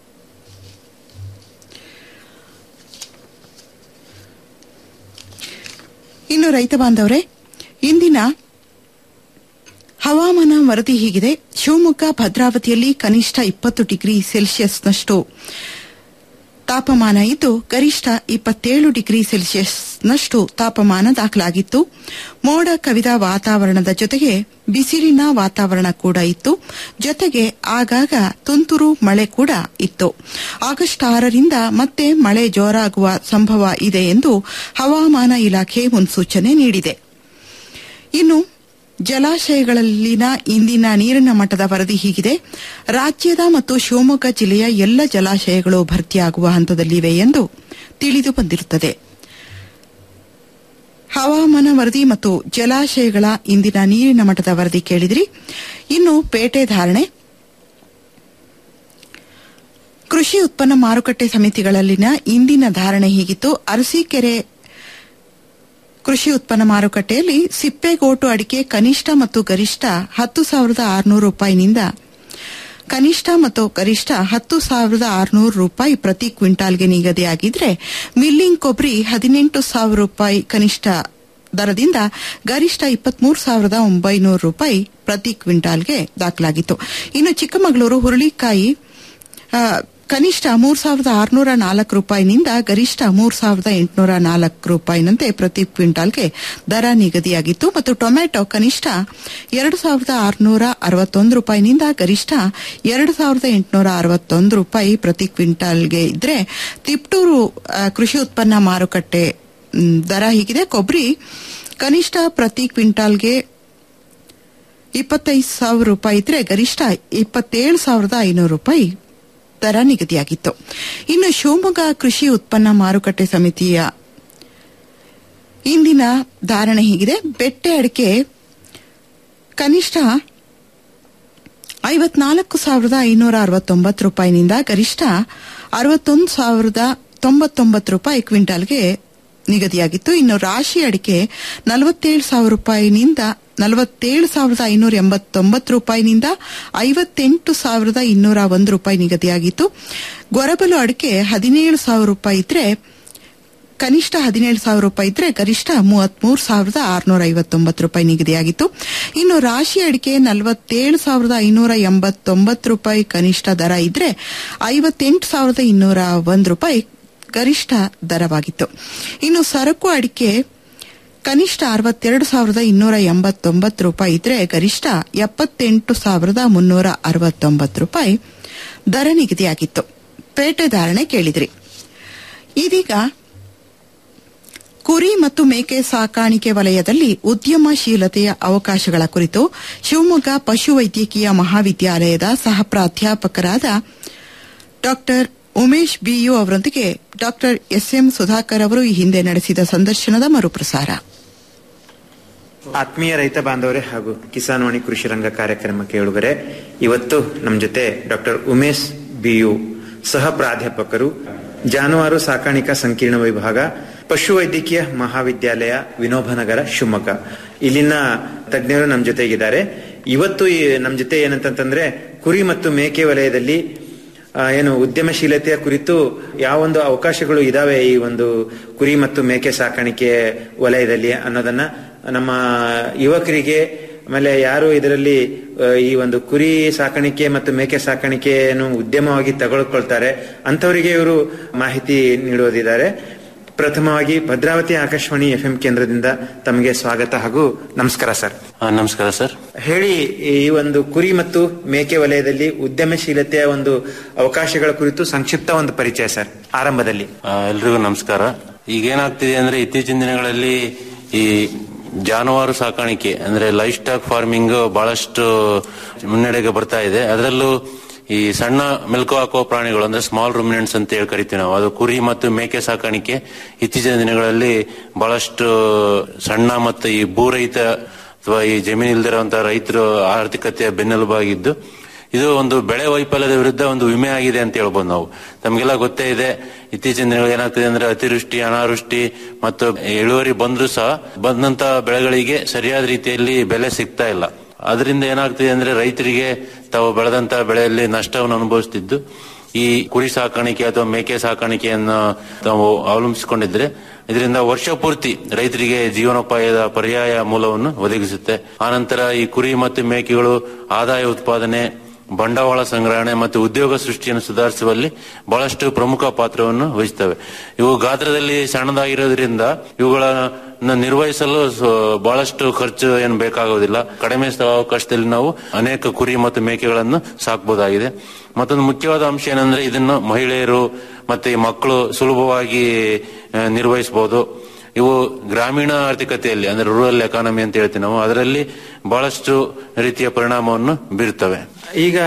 ಇನ್ನು ರೈತ ಬಾಂಧವರೇ ಇಂದಿನ ಹವಾಮಾನ ವರದಿ ಹೀಗಿದೆ ಶಿವಮೊಗ್ಗ ಭದ್ರಾವತಿಯಲ್ಲಿ ಕನಿಷ್ಠ ಇಪ್ಪತ್ತು ಡಿಗ್ರಿ ಸೆಲ್ಸಿಯಸ್ನಷ್ಟು ತಾಪಮಾನ ಇದ್ದು ಗರಿಷ್ಠ ಇಪ್ಪತ್ತೇಳು ಡಿಗ್ರಿ ಸೆಲ್ಸಿಯಸ್ನಷ್ಟು ತಾಪಮಾನ ದಾಖಲಾಗಿತ್ತು ಮೋಡ ಕವಿದ ವಾತಾವರಣದ ಜೊತೆಗೆ ಬಿಸಿಲಿನ ವಾತಾವರಣ ಕೂಡ ಇತ್ತು ಜೊತೆಗೆ ಆಗಾಗ ತುಂತುರು ಮಳೆ ಕೂಡ ಇತ್ತು ಆಗಸ್ಟ್ ಆರರಿಂದ ಮತ್ತೆ ಮಳೆ ಜೋರಾಗುವ ಸಂಭವ ಇದೆ ಎಂದು ಹವಾಮಾನ ಇಲಾಖೆ ಮುನ್ಸೂಚನೆ ನೀಡಿದೆ ಇನ್ನು ಜಲಾಶಯಗಳಲ್ಲಿನ ಇಂದಿನ ನೀರಿನ ಮಟ್ಟದ ವರದಿ ಹೀಗಿದೆ ರಾಜ್ಯದ ಮತ್ತು ಶಿವಮೊಗ್ಗ ಜಿಲ್ಲೆಯ ಎಲ್ಲ ಜಲಾಶಯಗಳು ಭರ್ತಿಯಾಗುವ ಹಂತದಲ್ಲಿವೆ ಎಂದು ತಿಳಿದು ಬಂದಿರುತ್ತದೆ ಹವಾಮಾನ ವರದಿ ಮತ್ತು ಜಲಾಶಯಗಳ ಇಂದಿನ ನೀರಿನ ಮಟ್ಟದ ವರದಿ ಕೇಳಿದಿರಿ ಇನ್ನು ಪೇಟೆ ಧಾರಣೆ ಕೃಷಿ ಉತ್ಪನ್ನ ಮಾರುಕಟ್ಟೆ ಸಮಿತಿಗಳಲ್ಲಿನ ಇಂದಿನ ಧಾರಣೆ ಹೀಗಿತ್ತು ಅರಸೀಕೆರೆ ಕೃಷಿ ಉತ್ಪನ್ನ ಮಾರುಕಟ್ಟೆಯಲ್ಲಿ ಸಿಪ್ಪೆಗೋಟು ಅಡಿಕೆ ಕನಿಷ್ಠ ಮತ್ತು ಗರಿಷ್ಠ ಹತ್ತು ಸಾವಿರದ ಆರುನೂರು ರೂಪಾಯಿನಿಂದ ಕನಿಷ್ಠ ಮತ್ತು ಗರಿಷ್ಠ ಹತ್ತು ಸಾವಿರದ ಆರುನೂರು ರೂಪಾಯಿ ಪ್ರತಿ ಕ್ವಿಂಟಾಲ್ಗೆ ನಿಗದಿಯಾಗಿದ್ರೆ ಮಿಲ್ಲಿಂಗ್ ಕೊಬ್ಬರಿ ಹದಿನೆಂಟು ಸಾವಿರ ರೂಪಾಯಿ ಕನಿಷ್ಠ ದರದಿಂದ ಗರಿಷ್ಠ ಇಪ್ಪತ್ಮೂರು ಸಾವಿರದ ಒಂಬೈನೂರು ರೂಪಾಯಿ ಪ್ರತಿ ಕ್ವಿಂಟಾಲ್ಗೆ ದಾಖಲಾಗಿತ್ತು ಇನ್ನು ಚಿಕ್ಕಮಗಳೂರು ಹುರುಳಿಕಾಯಿ ಆ, ಕನಿಷ್ಠ ಮೂರ್ ಸಾವಿರದ ಆರುನೂರ ನಾಲ್ಕು ರೂಪಾಯಿನಿಂದ ಗರಿಷ್ಠ ಮೂರ್ ಸಾವಿರದ ಎಂಟುನೂರ ನಾಲ್ಕು ರೂಪಾಯಿನಂತೆ ಪ್ರತಿ ಕ್ವಿಂಟಾಲ್ಗೆ ದರ ನಿಗದಿಯಾಗಿತ್ತು ಮತ್ತು ಟೊಮ್ಯಾಟೊ ಕನಿಷ್ಠ ಎರಡು ಸಾವಿರದ ಆರುನೂರ ಅರವತ್ತೊಂದು ರೂಪಾಯಿನಿಂದ ಗರಿಷ್ಠ ಎರಡು ಸಾವಿರದ ಎಂಟುನೂರ ಅರವತ್ತೊಂದು ರೂಪಾಯಿ ಪ್ರತಿ ಕ್ವಿಂಟಾಲ್ಗೆ ಇದ್ರೆ ತಿಪ್ಟೂರು ಆ, ಕೃಷಿ ಉತ್ಪನ್ನ ಮಾರುಕಟ್ಟೆ ಮ್, ದರ ಹೀಗಿದೆ ಕೊಬ್ಬರಿ ಕನಿಷ್ಠ ಪ್ರತಿ ಕ್ವಿಂಟಾಲ್ಗೆ ಇಪ್ಪತ್ತೈದು ಸಾವಿರ ರೂಪಾಯಿ ಇದ್ರೆ ಗರಿಷ್ಠ ಇಪ್ಪತ್ತೇಳು ಸಾವಿರದ ಐನೂರು ರೂಪಾಯಿ ದರ ನಿಗದಿಯಾಗಿತ್ತು ಇನ್ನು ಶಿವಮೊಗ್ಗ ಕೃಷಿ ಉತ್ಪನ್ನ ಮಾರುಕಟ್ಟೆ ಸಮಿತಿಯ ಇಂದಿನ ಧಾರಣೆ ಹೀಗಿದೆ ಬೆಟ್ಟೆ ಅಡಿಕೆ ಕನಿಷ್ಠ ಐವತ್ನಾಲ್ಕು ಸಾವಿರದ ಐನೂರ ಅರವತ್ತೊಂಬತ್ತು ರೂಪಾಯಿನಿಂದ ಗರಿಷ್ಠ ಅರವತ್ತೊಂದು ಸಾವಿರದ ತೊಂಬತ್ತೊಂಬತ್ತು ರೂಪಾಯಿ ಕ್ವಿಂಟಾಲ್ಗೆ ನಿಗದಿಯಾಗಿತ್ತು ಇನ್ನು ರಾಶಿ ಅಡಿಕೆ ನಲವತ್ತೇಳು ಸಾವಿರ ರೂಪಾಯಿನಿಂದ ನಲವತ್ತೇಳು ಸಾವಿರದ ಐನೂರ ಎಂಬತ್ತೊಂಬತ್ತು ರೂಪಾಯಿನಿಂದ ಐವತ್ತೆಂಟು ಸಾವಿರದ ಇನ್ನೂರ ಒಂದು ರೂಪಾಯಿ ನಿಗದಿಯಾಗಿತ್ತು ಗೊರಬಲು ಅಡಿಕೆ ಹದಿನೇಳು ಸಾವಿರ ರೂಪಾಯಿ ಇದ್ರೆ ಕನಿಷ್ಠ ಹದಿನೇಳು ಸಾವಿರ ರೂಪಾಯಿ ಇದ್ರೆ ಗರಿಷ್ಠ ಮೂವತ್ಮೂರು ಸಾವಿರದ ಆರುನೂರ ಐವತ್ತೊಂಬತ್ತು ರೂಪಾಯಿ ನಿಗದಿಯಾಗಿತ್ತು ಇನ್ನು ರಾಶಿ ಅಡಿಕೆ ನಲವತ್ತೇಳು ಸಾವಿರದ ಐನೂರ ಎಂಬತ್ತೊಂಬತ್ತು ರೂಪಾಯಿ ಕನಿಷ್ಠ ದರ ಇದ್ರೆ ಐವತ್ತೆಂಟು ಸಾವಿರದ ಇನ್ನೂರ ಒಂದು ರೂಪಾಯಿ ಗರಿಷ್ಠ ದರವಾಗಿತ್ತು ಇನ್ನು ಸರಕು ಅಡಿಕೆ ಕನಿಷ್ಠ ಅರವತ್ತೆರಡು ಸಾವಿರದ ಇನ್ನೂರ ಎಂಬತ್ತೊಂಬತ್ತು ರೂಪಾಯಿ ಇದ್ರೆ ಗರಿಷ್ಠ ಎಪ್ಪತ್ತೆಂಟು ಸಾವಿರದ ಮುನ್ನೂರ ಅರವತ್ತೊಂಬತ್ತು ರೂಪಾಯಿ ದರ ನಿಗದಿಯಾಗಿತ್ತು ಪೇಟೆ ಧಾರಣೆ ಕೇಳಿದ್ರಿ ಇದೀಗ ಕುರಿ ಮತ್ತು ಮೇಕೆ ಸಾಕಾಣಿಕೆ ವಲಯದಲ್ಲಿ ಉದ್ಯಮಶೀಲತೆಯ ಅವಕಾಶಗಳ ಕುರಿತು ಶಿವಮೊಗ್ಗ ಪಶುವೈದ್ಯಕೀಯ ಮಹಾವಿದ್ಯಾಲಯದ ಸಹ ಪ್ರಾಧ್ಯಾಪಕರಾದ ಡಾಕ್ಟರ್ ಉಮೇಶ್ ಬಿಯು ಅವರೊಂದಿಗೆ ಡಾಕ್ಟರ್ ಎಸ್ಎಂ ಸುಧಾಕರ್ ಅವರು ಈ ಹಿಂದೆ ನಡೆಸಿದ ಸಂದರ್ಶನದ ಮರುಪ್ರಸಾರ ಆತ್ಮೀಯ ರೈತ ಬಾಂಧವರೇ ಹಾಗೂ ಕಿಸಾನ್ ವಾಣಿ ಕೃಷಿ ರಂಗ ಕಾರ್ಯಕ್ರಮ ಕೇಳುಗರೆ ಇವತ್ತು ನಮ್ಮ ಜೊತೆ ಡಾಕ್ಟರ್ ಉಮೇಶ್ ಬಿಯು ಸಹ ಪ್ರಾಧ್ಯಾಪಕರು ಜಾನುವಾರು ಸಾಕಾಣಿಕಾ ಸಂಕೀರ್ಣ ವಿಭಾಗ ಪಶುವೈದ್ಯಕೀಯ ಮಹಾವಿದ್ಯಾಲಯ ವಿನೋಬನಗರ ಶಿವಮೊಗ್ಗ ಇಲ್ಲಿನ ತಜ್ಞರು ನಮ್ಮ ಜೊತೆಗಿದ್ದಾರೆ ಇವತ್ತು ಈ ನಮ್ಮ ಜೊತೆ ಏನಂತಂದ್ರೆ ಕುರಿ ಮತ್ತು ಮೇಕೆ ವಲಯದಲ್ಲಿ ಆ, ಏನು ಉದ್ಯಮಶೀಲತೆಯ ಕುರಿತು ಯಾವೊಂದು ಅವಕಾಶಗಳು ಇದಾವೆ ಈ ಒಂದು ಕುರಿ ಮತ್ತು ಮೇಕೆ ಸಾಕಾಣಿಕೆ ವಲಯದಲ್ಲಿ ಅನ್ನೋದನ್ನ ನಮ್ಮ ಯುವಕರಿಗೆ ಆಮೇಲೆ ಯಾರು ಇದರಲ್ಲಿ ಆ, ಈ ಒಂದು ಕುರಿ ಸಾಕಾಣಿಕೆ ಮತ್ತು ಮೇಕೆ ಸಾಕಾಣಿಕೆಯನ್ನು ಉದ್ಯಮವಾಗಿ ತಗೊಳ್ಕೊಳ್ತಾರೆ ಅಂಥವರಿಗೆ ಇವರು ಮಾಹಿತಿ ನೀಡೋದಿದ್ದಾರೆ ಪ್ರಥಮವಾಗಿ ಭದ್ರಾವತಿ ಆಕಾಶವಾಣಿ ಎಫ್ ಕೇಂದ್ರದಿಂದ ತಮಗೆ ಸ್ವಾಗತ ಹಾಗೂ ನಮಸ್ಕಾರ ಸರ್ ನಮಸ್ಕಾರ ಸರ್ ಹೇಳಿ ಈ ಒಂದು ಕುರಿ ಮತ್ತು ಮೇಕೆ ವಲಯದಲ್ಲಿ ಉದ್ಯಮಶೀಲತೆಯ ಒಂದು ಅವಕಾಶಗಳ ಕುರಿತು ಸಂಕ್ಷಿಪ್ತ ಒಂದು ಪರಿಚಯ ಸರ್ ಆರಂಭದಲ್ಲಿ ಆ, ಎಲ್ರಿಗೂ ನಮಸ್ಕಾರ ಈಗ ಏನಾಗ್ತಿದೆ ಅಂದ್ರೆ ಇತ್ತೀಚಿನ ದಿನಗಳಲ್ಲಿ ಈ ಜಾನುವಾರು ಸಾಕಾಣಿಕೆ ಅಂದ್ರೆ ಲೈಫ್ ಸ್ಟಾಕ್ ಫಾರ್ಮಿಂಗ್ ಬಹಳಷ್ಟು ಮುನ್ನಡೆಗೆ ಬರ್ತಾ ಇದೆ ಅದರಲ್ಲೂ ಈ ಸಣ್ಣ ಮೆಲ್ಕು ಹಾಕುವ ಪ್ರಾಣಿಗಳು ಅಂದ್ರೆ ಸ್ಮಾಲ್ ರುಮಿನೆಂಟ್ಸ್ ಅಂತ ಹೇಳಿ ಕರಿತೀವಿ ನಾವು ಅದು ಕುರಿ ಮತ್ತು ಮೇಕೆ ಸಾಕಾಣಿಕೆ ಇತ್ತೀಚಿನ ದಿನಗಳಲ್ಲಿ ಬಹಳಷ್ಟು ಸಣ್ಣ ಮತ್ತು ಈ ಭೂರಹಿತ ಅಥವಾ ಈ ಜಮೀನು ಇಲ್ದಿರುವಂತಹ ರೈತರು ಆರ್ಥಿಕತೆಯ ಬೆನ್ನೆಲುಬಾಗಿದ್ದು ಇದು ಒಂದು ಬೆಳೆ ವೈಫಲ್ಯದ ವಿರುದ್ಧ ಒಂದು ವಿಮೆ ಆಗಿದೆ ಅಂತ ಹೇಳ್ಬೋದು ನಾವು ತಮಗೆಲ್ಲ ಗೊತ್ತೇ ಇದೆ ಇತ್ತೀಚಿನ ದಿನಗಳು ಏನಾಗ್ತಿದೆ ಅಂದ್ರೆ ಅತಿವೃಷ್ಟಿ ಅನಾವೃಷ್ಟಿ ಮತ್ತು ಇಳುವರಿ ಬಂದ್ರೂ ಸಹ ಬಂದಂತ ಬೆಳೆಗಳಿಗೆ ಸರಿಯಾದ ರೀತಿಯಲ್ಲಿ ಬೆಲೆ ಸಿಗ್ತಾ ಇಲ್ಲ ಅದರಿಂದ ಏನಾಗ್ತಿದೆ ಅಂದ್ರೆ ರೈತರಿಗೆ ತಾವು ಬೆಳೆದಂತ ಬೆಳೆಯಲ್ಲಿ ನಷ್ಟವನ್ನು ಅನುಭವಿಸ್ತಿದ್ದು ಈ ಕುರಿ ಸಾಕಾಣಿಕೆ ಅಥವಾ ಮೇಕೆ ಸಾಕಾಣಿಕೆಯನ್ನು ತಾವು ಅವಲಂಬಿಸಿಕೊಂಡಿದ್ರೆ ಇದರಿಂದ ವರ್ಷ ಪೂರ್ತಿ ರೈತರಿಗೆ ಜೀವನೋಪಾಯದ ಪರ್ಯಾಯ ಮೂಲವನ್ನು ಒದಗಿಸುತ್ತೆ ಆನಂತರ ಈ ಕುರಿ ಮತ್ತು ಮೇಕೆಗಳು ಆದಾಯ ಉತ್ಪಾದನೆ ಬಂಡವಾಳ ಸಂಗ್ರಹಣೆ ಮತ್ತು ಉದ್ಯೋಗ ಸೃಷ್ಟಿಯನ್ನು ಸುಧಾರಿಸುವಲ್ಲಿ ಬಹಳಷ್ಟು ಪ್ರಮುಖ ಪಾತ್ರವನ್ನು ವಹಿಸ್ತವೆ ಇವು ಗಾತ್ರದಲ್ಲಿ ಸಣ್ಣದಾಗಿರೋದ್ರಿಂದ ಇವುಗಳನ್ನ ನಿರ್ವಹಿಸಲು ಸ- ಬಹಳಷ್ಟು ಖರ್ಚು ಏನು ಬೇಕಾಗೋದಿಲ್ಲ ಕಡಿಮೆ ಅವಕಾಶದಲ್ಲಿ ನಾವು ಅನೇಕ ಕುರಿ ಮತ್ತು ಮೇಕೆಗಳನ್ನು ಸಾಕಬಹುದಾಗಿದೆ ಮತ್ತೊಂದು ಮುಖ್ಯವಾದ ಅಂಶ ಏನಂದ್ರೆ ಇದನ್ನು ಮಹಿಳೆಯರು ಮತ್ತೆ ಈ ಮಕ್ಕಳು ಸುಲಭವಾಗಿ ಆ, ನಿರ್ವಹಿಸಬಹುದು ಇವು ಗ್ರಾಮೀಣ ಆರ್ಥಿಕತೆಯಲ್ಲಿ ಅಂದ್ರೆ ರೂರಲ್ ಎಕಾನಮಿ ಅಂತ ಹೇಳ್ತೀವಿ ನಾವು ಅದರಲ್ಲಿ ಬಹಳಷ್ಟು ರೀತಿಯ ಪರಿಣಾಮವನ್ನು ಬೀರುತ್ತವೆ ಈಗ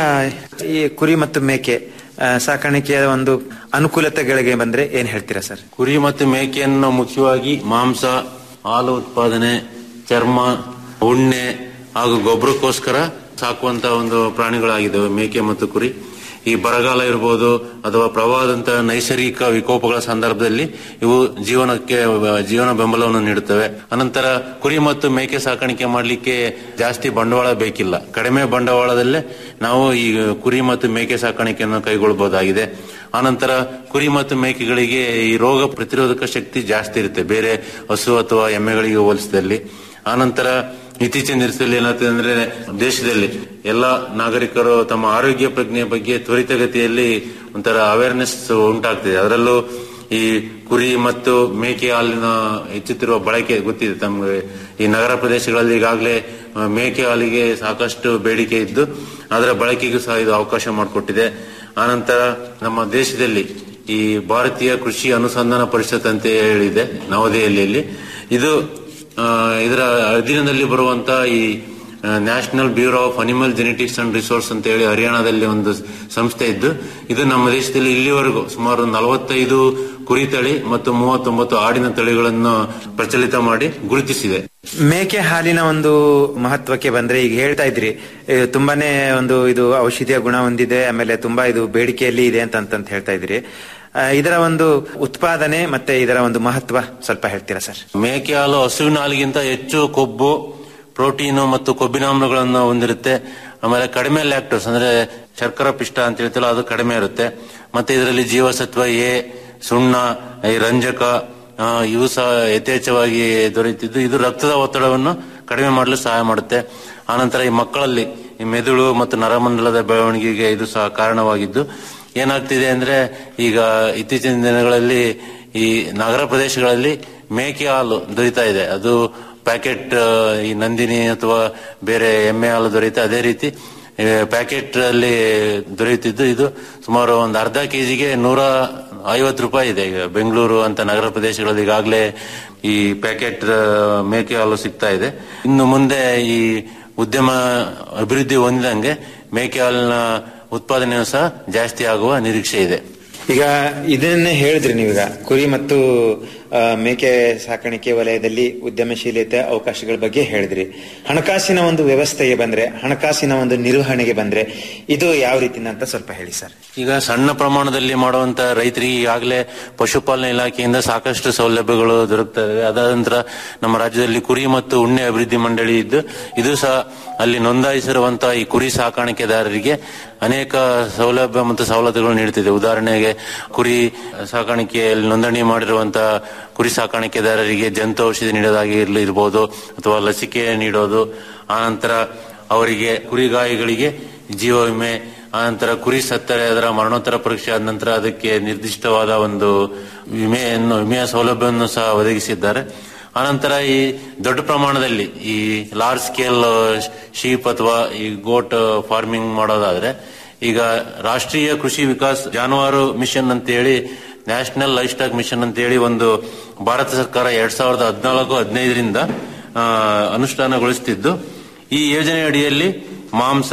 ಈ ಕುರಿ ಮತ್ತು ಮೇಕೆ ಆ, ಸಾಕಾಣಿಕೆಯ ಒಂದು ಅನುಕೂಲತೆಗಳಿಗೆ ಬಂದ್ರೆ ಏನ್ ಹೇಳ್ತೀರಾ ಸರ್ ಕುರಿ ಮತ್ತು ಮೇಕೆಯನ್ನು ಮುಖ್ಯವಾಗಿ ಮಾಂಸ ಹಾಲು ಉತ್ಪಾದನೆ ಚರ್ಮ ಉಣ್ಣೆ ಹಾಗೂ ಗೊಬ್ಬರಕ್ಕೋಸ್ಕರ ಸಾಕುವಂತ ಒಂದು ಪ್ರಾಣಿಗಳಾಗಿದ್ದಾವೆ ಮೇಕೆ ಮತ್ತು ಕುರಿ ಈ ಬರಗಾಲ ಇರಬಹುದು ಅಥವಾ ಪ್ರವಾಹದಂತಹ ನೈಸರ್ಗಿಕ ವಿಕೋಪಗಳ ಸಂದರ್ಭದಲ್ಲಿ ಇವು ಜೀವನಕ್ಕೆ ಜೀವನ ಬೆಂಬಲವನ್ನು ನೀಡುತ್ತವೆ ಅನಂತರ ಕುರಿ ಮತ್ತು ಮೇಕೆ ಸಾಕಾಣಿಕೆ ಮಾಡಲಿಕ್ಕೆ ಜಾಸ್ತಿ ಬಂಡವಾಳ ಬೇಕಿಲ್ಲ ಕಡಿಮೆ ಬಂಡವಾಳದಲ್ಲೇ ನಾವು ಈ ಕುರಿ ಮತ್ತು ಮೇಕೆ ಸಾಕಾಣಿಕೆಯನ್ನು ಕೈಗೊಳ್ಳಬಹುದಾಗಿದೆ ಆನಂತರ ಕುರಿ ಮತ್ತು ಮೇಕೆಗಳಿಗೆ ಈ ರೋಗ ಪ್ರತಿರೋಧಕ ಶಕ್ತಿ ಜಾಸ್ತಿ ಇರುತ್ತೆ ಬೇರೆ ಹಸು ಅಥವಾ ಎಮ್ಮೆಗಳಿಗೆ ಹೋಲಿಸಿದಲ್ಲಿ ಆನಂತರ ಇತ್ತೀಚಿನ ದಿವಸದಲ್ಲಿ ಏನಾಗ್ತದೆ ಅಂದ್ರೆ ದೇಶದಲ್ಲಿ ಎಲ್ಲ ನಾಗರಿಕರು ತಮ್ಮ ಆರೋಗ್ಯ ಪ್ರಜ್ಞೆ ಬಗ್ಗೆ ತ್ವರಿತಗತಿಯಲ್ಲಿ ಒಂಥರ ಅವೇರ್ನೆಸ್ ಉಂಟಾಗ್ತಿದೆ ಅದರಲ್ಲೂ ಈ ಕುರಿ ಮತ್ತು ಮೇಕೆ ಹಾಲಿನ ಹೆಚ್ಚುತ್ತಿರುವ ಬಳಕೆ ಗೊತ್ತಿದೆ ತಮಗೆ ಈ ನಗರ ಪ್ರದೇಶಗಳಲ್ಲಿ ಈಗಾಗಲೇ ಆ, ಮೇಕೆ ಹಾಲಿಗೆ ಸಾಕಷ್ಟು ಬೇಡಿಕೆ ಇದ್ದು ಅದರ ಬಳಕೆಗೂ ಸಹ ಇದು ಅವಕಾಶ ಮಾಡಿಕೊಟ್ಟಿದೆ ಆನಂತರ ನಮ್ಮ ದೇಶದಲ್ಲಿ ಈ ಭಾರತೀಯ ಕೃಷಿ ಅನುಸಂಧಾನ ಪರಿಷತ್ ಅಂತ ಹೇಳಿದೆ ನವದೆಹಲಿಯಲ್ಲಿ ಇದು ಆ, ಇದರ ಅಧೀನದಲ್ಲಿ ಬರುವಂತ ಈ national bureau of animal genetics and resource ಅಂತ ಹೇಳಿ ಹರಿಯಾಣದಲ್ಲಿ ಒಂದು ಸಂಸ್ಥೆ ಇದ್ದು ಇದು ನಮ್ಮ ದೇಶದಲ್ಲಿ ಇಲ್ಲಿವರೆಗೂ ಸುಮಾರು ನಲವತ್ತೈದು ಕುರಿ ತಳಿ ಮತ್ತು ಮೂವತ್ತೊಂಬತ್ತು ಆಡಿನ ತಳಿಗಳನ್ನು ಪ್ರಚಲಿತ ಮಾಡಿ ಗುರುತಿಸಿದೆ ಮೇಕೆ ಹಾಲಿನ ಒಂದು ಮಹತ್ವಕ್ಕೆ ಬಂದ್ರೆ ಈಗ ಹೇಳ್ತಾ ಇದ್ರಿ ಇದು ತುಂಬಾನೇ ಒಂದು ಇದು ಔಷಧಿಯ ಗುಣ ಹೊಂದಿದೆ ಆಮೇಲೆ ತುಂಬಾ ಇದು ಬೇಡಿಕೆಯಲ್ಲಿ ಇದೆ ಅಂತ ಅಂತಂತ ಹೇಳ್ತಾ ಇದ್ರಿ ಆ, ಇದರ ಒಂದು ಉತ್ಪಾದನೆ ಮತ್ತೆ ಇದರ ಒಂದು ಮಹತ್ವ ಸ್ವಲ್ಪ ಹೇಳ್ತೀರಾ ಸರ್ ಮೇಕೆ ಹಾಲು ಹಸುವಿನ ಹಾಲಿಗಿಂತ ಹೆಚ್ಚು ಕೊಬ್ಬು ಪ್ರೋಟೀನು ಮತ್ತು ಕೊಬ್ಬಿನಾಮ್ಲಗಳನ್ನು ಹೊಂದಿರುತ್ತೆ ಆಮೇಲೆ ಕಡಿಮೆ ಲ್ಯಾಕ್ಟೋಸ್ ಅಂದ್ರೆ ಶರ್ಕರ ಪಿಷ್ಟ ಅಂತ ಹೇಳ್ತೀವಲ್ಲ ಅದು ಕಡಿಮೆ ಇರುತ್ತೆ ಮತ್ತೆ ಇದರಲ್ಲಿ ಜೀವಸತ್ವ ಎ ಸುಣ್ಣ ಈ ರಂಜಕ ಆ, ಇವು ಸಹ ಯಥೇಚ್ಛವಾಗಿ ದೊರೆಯುತ್ತಿದ್ದು ಇದು ರಕ್ತದ ಒತ್ತಡವನ್ನು ಕಡಿಮೆ ಮಾಡಲು ಸಹಾಯ ಮಾಡುತ್ತೆ ಆನಂತರ ಈ ಮಕ್ಕಳಲ್ಲಿ ಈ ಮೆದುಳು ಮತ್ತು ನರಮಂಡಲದ ಬೆಳವಣಿಗೆಗೆ ಇದು ಸಹ ಕಾರಣವಾಗಿದ್ದು ಏನಾಗ್ತಿದೆ ಅಂದ್ರೆ ಈಗ ಇತ್ತೀಚಿನ ದಿನಗಳಲ್ಲಿ ಈ ನಗರ ಪ್ರದೇಶಗಳಲ್ಲಿ ಮೇಕೆ ಹಾಲು ದೊರೀತಾ ಇದೆ ಅದು ಪ್ಯಾಕೆಟ್ ಈ ನಂದಿನಿ ಅಥವಾ ಬೇರೆ ಎಮ್ಮೆ ಹಾಲು ದೊರೆಯುತ್ತೆ ಅದೇ ರೀತಿ ಪ್ಯಾಕೆಟ್ ಅಲ್ಲಿ ದೊರೆಯುತ್ತಿದ್ದು ಇದು ಸುಮಾರು ಒಂದು ಅರ್ಧ ಕೆಜಿಗೆ ನೂರ ಐವತ್ತು ರೂಪಾಯಿ ಇದೆ ಈಗ ಬೆಂಗಳೂರು ಅಂತ ನಗರ ಪ್ರದೇಶಗಳಲ್ಲಿ ಈಗಾಗಲೇ ಈ ಪ್ಯಾಕೆಟ್ ಮೇಕೆ ಹಾಲು ಸಿಗ್ತಾ ಇದೆ ಇನ್ನು ಮುಂದೆ ಈ ಉದ್ಯಮ ಅಭಿವೃದ್ಧಿ ಹೊಂದಿದಂಗೆ ಮೇಕೆ ಹಾಲಿನ ಉತ್ಪಾದನೆಯೂ ಸಹ ಜಾಸ್ತಿ ಆಗುವ ನಿರೀಕ್ಷೆ ಇದೆ ಈಗ ಇದನ್ನೇ ಹೇಳಿದ್ರಿ ನೀವೀಗ ಕುರಿ ಮತ್ತು ಆ, ಮೇಕೆ ಸಾಕಾಣಿಕೆ ವಲಯದಲ್ಲಿ ಉದ್ಯಮಶೀಲತೆ ಅವಕಾಶಗಳ ಬಗ್ಗೆ ಹೇಳಿದ್ರಿ ಹಣಕಾಸಿನ ಒಂದು ವ್ಯವಸ್ಥೆಗೆ ಬಂದ್ರೆ ಹಣಕಾಸಿನ ಒಂದು ನಿರ್ವಹಣೆಗೆ ಬಂದ್ರೆ ಇದು ಯಾವ ರೀತಿನ ಅಂತ ಸ್ವಲ್ಪ ಹೇಳಿ ಸರ್ ಈಗ ಸಣ್ಣ ಪ್ರಮಾಣದಲ್ಲಿ ಮಾಡುವಂತ ರೈತರಿಗೆ ಈಗಾಗಲೇ ಪಶುಪಾಲನಾ ಇಲಾಖೆಯಿಂದ ಸಾಕಷ್ಟು ಸೌಲಭ್ಯಗಳು ದೊರಕ್ತವೆ ಅದಾದ ನಂತರ ನಮ್ಮ ರಾಜ್ಯದಲ್ಲಿ ಕುರಿ ಮತ್ತು ಉಣ್ಣೆ ಅಭಿವೃದ್ಧಿ ಮಂಡಳಿ ಇದ್ದು ಇದು ಸಹ ಅಲ್ಲಿ ನೋಂದಾಯಿಸಿರುವಂತಹ ಈ ಕುರಿ ಸಾಕಾಣಿಕೆದಾರರಿಗೆ ಅನೇಕ ಸೌಲಭ್ಯ ಮತ್ತು ಸವಲತ್ತುಗಳು ನೀಡುತ್ತಿದೆ ಉದಾಹರಣೆಗೆ ಕುರಿ ಸಾಕಾಣಿಕೆಯಲ್ಲಿ ನೋಂದಣಿ ಮಾಡಿರುವಂತಹ ಕುರಿ ಸಾಕಾಣಿಕೆದಾರರಿಗೆ ಜಂತು ಔಷಧಿ ನೀಡೋದಾಗಿ ಇರ್ಲಿ- ಇರ್ಬೋದು ಅಥವಾ ಲಸಿಕೆ ನೀಡೋದು ಆನಂತರ ಅವರಿಗೆ ಕುರಿಗಾಯಿಗಳಿಗೆ ಜೀವ ವಿಮೆ ಆನಂತರ ಕುರಿ ಸತ್ತರೆ ಅದರ ಮರಣೋತ್ತರ ಪರೀಕ್ಷೆ ಆದ ನಂತರ ಅದಕ್ಕೆ ನಿರ್ದಿಷ್ಟವಾದ ಒಂದು ವಿಮೆಯನ್ನು ವಿಮೆಯ ಸೌಲಭ್ಯವನ್ನು ಸಹ ಒದಗಿಸಿದ್ದಾರೆ ಆನಂತರ ಈ ದೊಡ್ಡ ಪ್ರಮಾಣದಲ್ಲಿ ಈ ಲಾರ್ಜ್ ಸ್ಕೇಲ್ ಶೀಪ್ ಅಥವಾ ಈ ಗೋಟ್ ಫಾರ್ಮಿಂಗ್ ಮಾಡೋದಾದ್ರೆ ಈಗ ರಾಷ್ಟ್ರೀಯ ಕೃಷಿ ವಿಕಾಸ್ ಜಾನುವಾರು ಮಿಷನ್ ಅಂತೇಳಿ ನ್ಯಾಷನಲ್ ಲೈಫ್ ಸ್ಟಾಕ್ ಮಿಷನ್ ಅಂತೇಳಿ ಒಂದು ಭಾರತ ಸರ್ಕಾರ ಎರಡ್ ಸಾವಿರದ ಹದಿನಾಲ್ಕು ಹದಿನೈದರಿಂದ ಅನುಷ್ಠಾನಗೊಳಿಸುತ್ತಿದ್ದು ಈ ಯೋಜನೆ ಅಡಿಯಲ್ಲಿ ಮಾಂಸ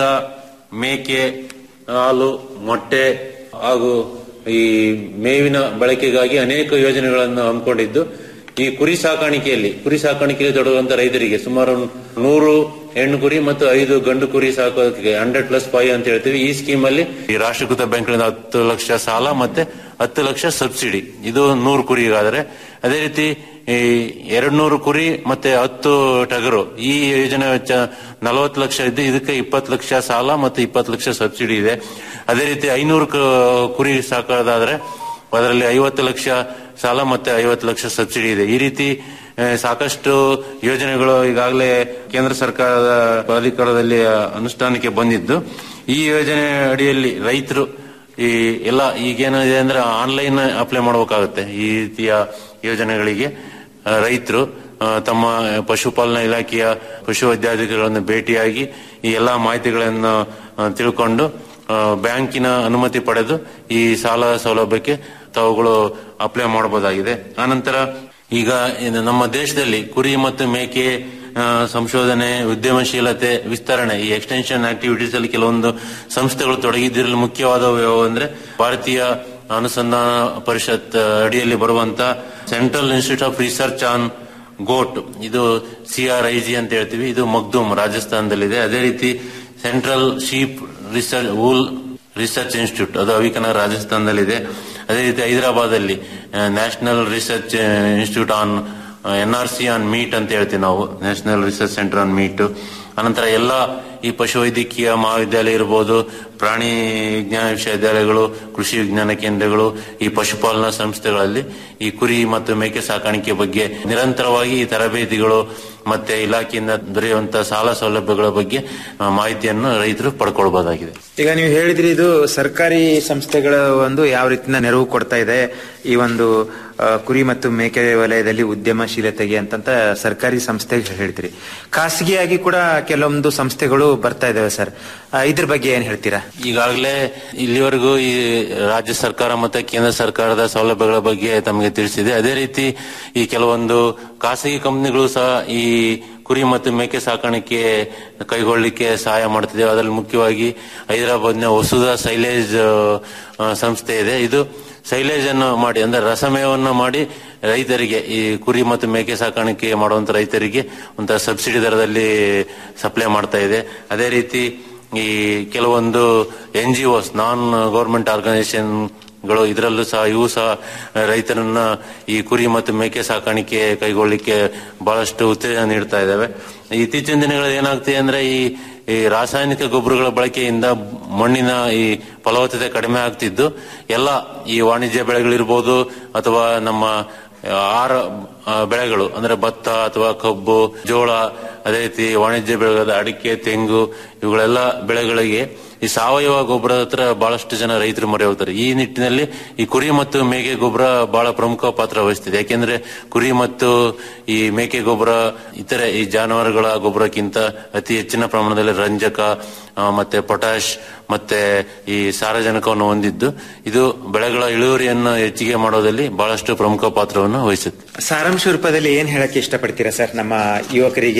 ಮೇಕೆ ಹಾಲು ಮೊಟ್ಟೆ ಹಾಗೂ ಈ ಮೇವಿನ ಬಳಕೆಗಾಗಿ ಅನೇಕ ಯೋಜನೆಗಳನ್ನು ಹಮ್ಮಿಕೊಂಡಿದ್ದು ಈ ಕುರಿ ಸಾಕಾಣಿಕೆಯಲ್ಲಿ ಕುರಿ ಸಾಕಾಣಿಕೆಯಲ್ಲಿ ತೊಡಗುವಂತ ರೈತರಿಗೆ ಸುಮಾರು ನೂರು ಹೆಣ್ಣು ಕುರಿ ಮತ್ತು ಐದು ಗಂಡು ಕುರಿ ಸಾಕೋದಕ್ಕೆ ಹಂಡ್ರೆಡ್ ಪ್ಲಸ್ ಫೈವ್ ಅಂತ ಹೇಳ್ತೀವಿ ಈ ಸ್ಕೀಮ್ ಅಲ್ಲಿ ಈ ರಾಷ್ಟ್ರೀಕೃತ ಬ್ಯಾಂಕ್ಗಳಿಂದ ಹತ್ತು ಲಕ್ಷ ಸಾಲ ಮತ್ತೆ ಹತ್ತು ಲಕ್ಷ ಸಬ್ಸಿಡಿ ಇದು ನೂರು ಕುರಿಗಾದರೆ ಅದೇ ರೀತಿ ಈ ಎರಡ್ ನೂರು ಕುರಿ ಮತ್ತೆ ಹತ್ತು ಟಗರು ಈ ಯೋಜನೆ ವೆಚ್ಚ ನಲವತ್ತು ಲಕ್ಷ ಇದ್ದು ಇದಕ್ಕೆ ಇಪ್ಪತ್ತು ಲಕ್ಷ ಸಾಲ ಮತ್ತು ಇಪ್ಪತ್ತು ಲಕ್ಷ ಸಬ್ಸಿಡಿ ಇದೆ ಅದೇ ರೀತಿ ಐನೂರು ಕ- ಕುರಿ ಸಾಕೋದಾದ್ರೆ ಅದರಲ್ಲಿ ಐವತ್ತು ಲಕ್ಷ ಸಾಲ ಮತ್ತೆ ಐವತ್ತು ಲಕ್ಷ ಸಬ್ಸಿಡಿ ಇದೆ ಈ ರೀತಿ ಆ, ಸಾಕಷ್ಟು ಯೋಜನೆಗಳು ಈಗಾಗಲೇ ಕೇಂದ್ರ ಸರ್ಕಾರದ ಪ್ರಾಧಿಕಾರದಲ್ಲಿ ಆ, ಅನುಷ್ಠಾನಕ್ಕೆ ಬಂದಿದ್ದು ಈ ಯೋಜನೆ ಅಡಿಯಲ್ಲಿ ರೈತರು ಈ ಎಲ್ಲ ಈಗೇನಿದೆ ಅಂದ್ರೆ ಆನ್ಲೈನ್ ಅಪ್ಲೈ ಮಾಡಬೇಕಾಗುತ್ತೆ ಈ ರೀತಿಯ ಯೋಜನೆಗಳಿಗೆ ರೈತರು ತಮ್ಮ ಪಶುಪಾಲನಾ ಇಲಾಖೆಯ ಪಶು ವೈದ್ಯಾಧಿಕಾರಿಗಳನ್ನು ಭೇಟಿಯಾಗಿ ಈ ಎಲ್ಲಾ ಮಾಹಿತಿಗಳನ್ನು ಆ, ತಿಳ್ಕೊಂಡು ಆ, ಬ್ಯಾಂಕಿನ ಅನುಮತಿ ಪಡೆದು ಈ ಸಾಲ ಸೌಲಭ್ಯಕ್ಕೆ ತಾವುಗಳು ಅಪ್ಲೈ ಮಾಡಬಹುದಾಗಿದೆ ಆನಂತರ ಈಗ ಇದು ನಮ್ಮ ದೇಶದಲ್ಲಿ ಕುರಿ ಮತ್ತು ಮೇಕೆ ಆ, ಸಂಶೋಧನೆ ಉದ್ಯಮಶೀಲತೆ ವಿಸ್ತರಣೆ ಈ ಎಕ್ಸ್ಟೆನ್ಷನ್ ಆಕ್ಟಿವಿಟೀಸ್ ಅಲ್ಲಿ ಕೆಲವೊಂದು ಸಂಸ್ಥೆಗಳು ತೊಡಗಿದ್ರಲ್ಲಿ ಮುಖ್ಯವಾದವು ಯಾವುವು ಅಂದ್ರೆ ಭಾರತೀಯ ಅನುಸಂಧಾನ ಪರಿಷತ್ ಅಡಿಯಲ್ಲಿ ಬರುವಂತ central institute of research on goat ಇದು ಸಿಆರ್ಐಜಿ ಅಂತ ಹೇಳ್ತೀವಿ ಇದು ಮಗ್ದೂಮ್ ರಾಜಸ್ಥಾನದಲ್ಲಿದೆ ಅದೇ ರೀತಿ central sheep research wool research institute ಅದು ಅವಿಕನಗರ್ ರಾಜಸ್ಥಾನದಲ್ಲಿದೆ ಅದೇ ರೀತಿ ಹೈದರಾಬಾದ್ ಅಲ್ಲಿ national research institute on N R C on meat ಅಂತ ಹೇಳ್ತೀವಿ ನಾವು national research centre on meat ಅನಂತರ ಎಲ್ಲ ಈ ಪಶುವೈದ್ಯಕೀಯ ಮಹಾವಿದ್ಯಾಲಯ ಇರಬಹುದು ಪ್ರಾಣಿ ವಿಜ್ಞಾನ ವಿಶ್ವವಿದ್ಯಾಲಯಗಳು ಕೃಷಿ ವಿಜ್ಞಾನ ಕೇಂದ್ರಗಳು ಈ ಪಶುಪಾಲನಾ ಸಂಸ್ಥೆಗಳಲ್ಲಿ ಈ ಕುರಿ ಮತ್ತು ಮೇಕೆ ಸಾಕಾಣಿಕೆ ಬಗ್ಗೆ ನಿರಂತರವಾಗಿ ಈ ತರಬೇತಿಗಳು ಮತ್ತೆ ಇಲಾಖೆಯಿಂದ ದೊರೆಯುವಂತಹ ಸಾಲ ಸೌಲಭ್ಯಗಳ ಬಗ್ಗೆ ಆ, ಮಾಹಿತಿಯನ್ನು ರೈತರು ಪಡ್ಕೊಳ್ಬಹುದಾಗಿದೆ ಈಗ ನೀವು ಹೇಳಿದ್ರಿ ಇದು ಸರ್ಕಾರಿ ಸಂಸ್ಥೆಗಳ ಒಂದು ಯಾವ ರೀತಿಯ ನೆರವು ಕೊಡ್ತಾ ಇದೆ ಈ ಒಂದು ಆ, ಕುರಿ ಮತ್ತು ಮೇಕೆ ವಲಯದಲ್ಲಿ ಉದ್ಯಮಶೀಲತೆಗೆ ಅಂತಂತ ಸರ್ಕಾರಿ ಸಂಸ್ಥೆಗೆ ಹೇಳ್ತೀರಿ ಖಾಸಗಿಯಾಗಿ ಕೂಡ ಕೆಲವೊಂದು ಸಂಸ್ಥೆಗಳು ಬರ್ತಾ ಇದಾವೆ ಸರ್ ಆ, ಇದ್ರ ಬಗ್ಗೆ ಏನ್ ಹೇಳ್ತೀರಾ ಈಗಾಗಲೇ ಇಲ್ಲಿವರೆಗೂ ಈ ರಾಜ್ಯ ಸರ್ಕಾರ ಮತ್ತೆ ಕೇಂದ್ರ ಸರ್ಕಾರದ ಸೌಲಭ್ಯಗಳ ಬಗ್ಗೆ ತಮಗೆ ತಿಳಿಸಿದೆ ಅದೇ ರೀತಿ ಈ ಕೆಲವೊಂದು ಖಾಸಗಿ ಕಂಪನಿಗಳು ಸಹ ಈ ಕುರಿ ಮತ್ತು ಮೇಕೆ ಸಾಕಾಣಿಕೆ ಕೈಗೊಳ್ಳಲಿಕ್ಕೆ ಸಹಾಯ ಮಾಡ್ತಿದೆ ಅದರಲ್ಲಿ ಮುಖ್ಯವಾಗಿ ಹೈದರಾಬಾದ್ನ ವಸುಧಾ ಸೈಲೇಜ್ ಆ, ಸಂಸ್ಥೆ ಇದೆ ಇದು ಸೈಲೇಜ್ ಅನ್ನು ಮಾಡಿ ಅಂದ್ರೆ ರಸಮೇವನ್ನು ಮಾಡಿ ರೈತರಿಗೆ ಈ ಕುರಿ ಮತ್ತು ಮೇಕೆ ಸಾಕಾಣಿಕೆ ಮಾಡುವಂತ ರೈತರಿಗೆ ಒಂಥರ ಸಬ್ಸಿಡಿ ದರದಲ್ಲಿ ಸಪ್ಲೈ ಮಾಡ್ತಾ ಇದೆ ಅದೇ ರೀತಿ ಈ ಕೆಲವೊಂದು N G Os non government organisation ಗಳು ಇದರಲ್ಲೂ ಸಹ ಇವು ಸಹ ರೈತರನ್ನ ಈ ಕುರಿ ಮತ್ತು ಮೇಕೆ ಸಾಕಾಣಿಕೆ ಕೈಗೊಳ್ಳಿಕ್ಕೆ ಬಹಳಷ್ಟು ಉತ್ತೇಜನ ನೀಡ್ತಾ ಇದ್ದಾವೆ ಇತ್ತೀಚಿನ ದಿನಗಳಲ್ಲಿ ಏನಾಗ್ತಿದೆ ಅಂದ್ರೆ ಈ ಈ ರಾಸಾಯನಿಕ ಗೊಬ್ಬರಗಳ ಬಳಕೆಯಿಂದ ಮಣ್ಣಿನ ಈ ಫಲವತ್ತತೆ ಕಡಿಮೆ ಆಗ್ತಿದ್ದು ಎಲ್ಲ ಈ ವಾಣಿಜ್ಯ ಬೆಳೆಗಳಿರ್ಬೋದು ಅಥವಾ ನಮ್ಮ ಆಹಾರ ಆ, ಬೆಳೆಗಳು ಅಂದ್ರೆ ಭತ್ತ ಅಥವಾ ಕಬ್ಬು ಜೋಳ ಅದೇ ರೀತಿ ವಾಣಿಜ್ಯ ಬೆಳೆಗಳಾದ ಅಡಿಕೆ ತೆಂಗು ಇವುಗಳೆಲ್ಲ ಬೆಳೆಗಳಿಗೆ ಈ ಸಾವಯವ ಗೊಬ್ಬರದ ಹತ್ರ ಬಹಳಷ್ಟು ಜನ ರೈತರು ಮೊರೆ ಹೋಗ್ತಾರೆ ಈ ನಿಟ್ಟಿನಲ್ಲಿ ಈ ಕುರಿ ಮತ್ತು ಮೇಕೆ ಗೊಬ್ಬರ ಬಹಳ ಪ್ರಮುಖ ಪಾತ್ರ ವಹಿಸ್ತಿದೆ ಯಾಕೆಂದ್ರೆ ಕುರಿ ಮತ್ತು ಈ ಮೇಕೆ ಗೊಬ್ಬರ ಇತರೆ ಈ ಜಾನುವಾರುಗಳ ಗೊಬ್ಬರಕ್ಕಿಂತ ಅತಿ ಹೆಚ್ಚಿನ ಪ್ರಮಾಣದಲ್ಲಿ ರಂಜಕ ಆ, ಮತ್ತೆ ಪೊಟ್ಯಾಶ್ ಮತ್ತೆ ಈ ಸಾರಜನಕವನ್ನು ಹೊಂದಿದ್ದು ಇದು ಬೆಳೆಗಳ ಇಳುವರಿಯನ್ನು ಹೆಚ್ಚಿಗೆ ಮಾಡೋದಲ್ಲಿ ಬಹಳಷ್ಟು ಪ್ರಮುಖ ಪಾತ್ರವನ್ನು ವಹಿಸುತ್ತೆ ಸಾರಾಂಶ ರೂಪದಲ್ಲಿ ಏನ್ ಹೇಳಕ್ಕೆ ಇಷ್ಟಪಡ್ತೀರಾ ಸರ್ ನಮ್ಮ ಯುವಕರಿಗೆ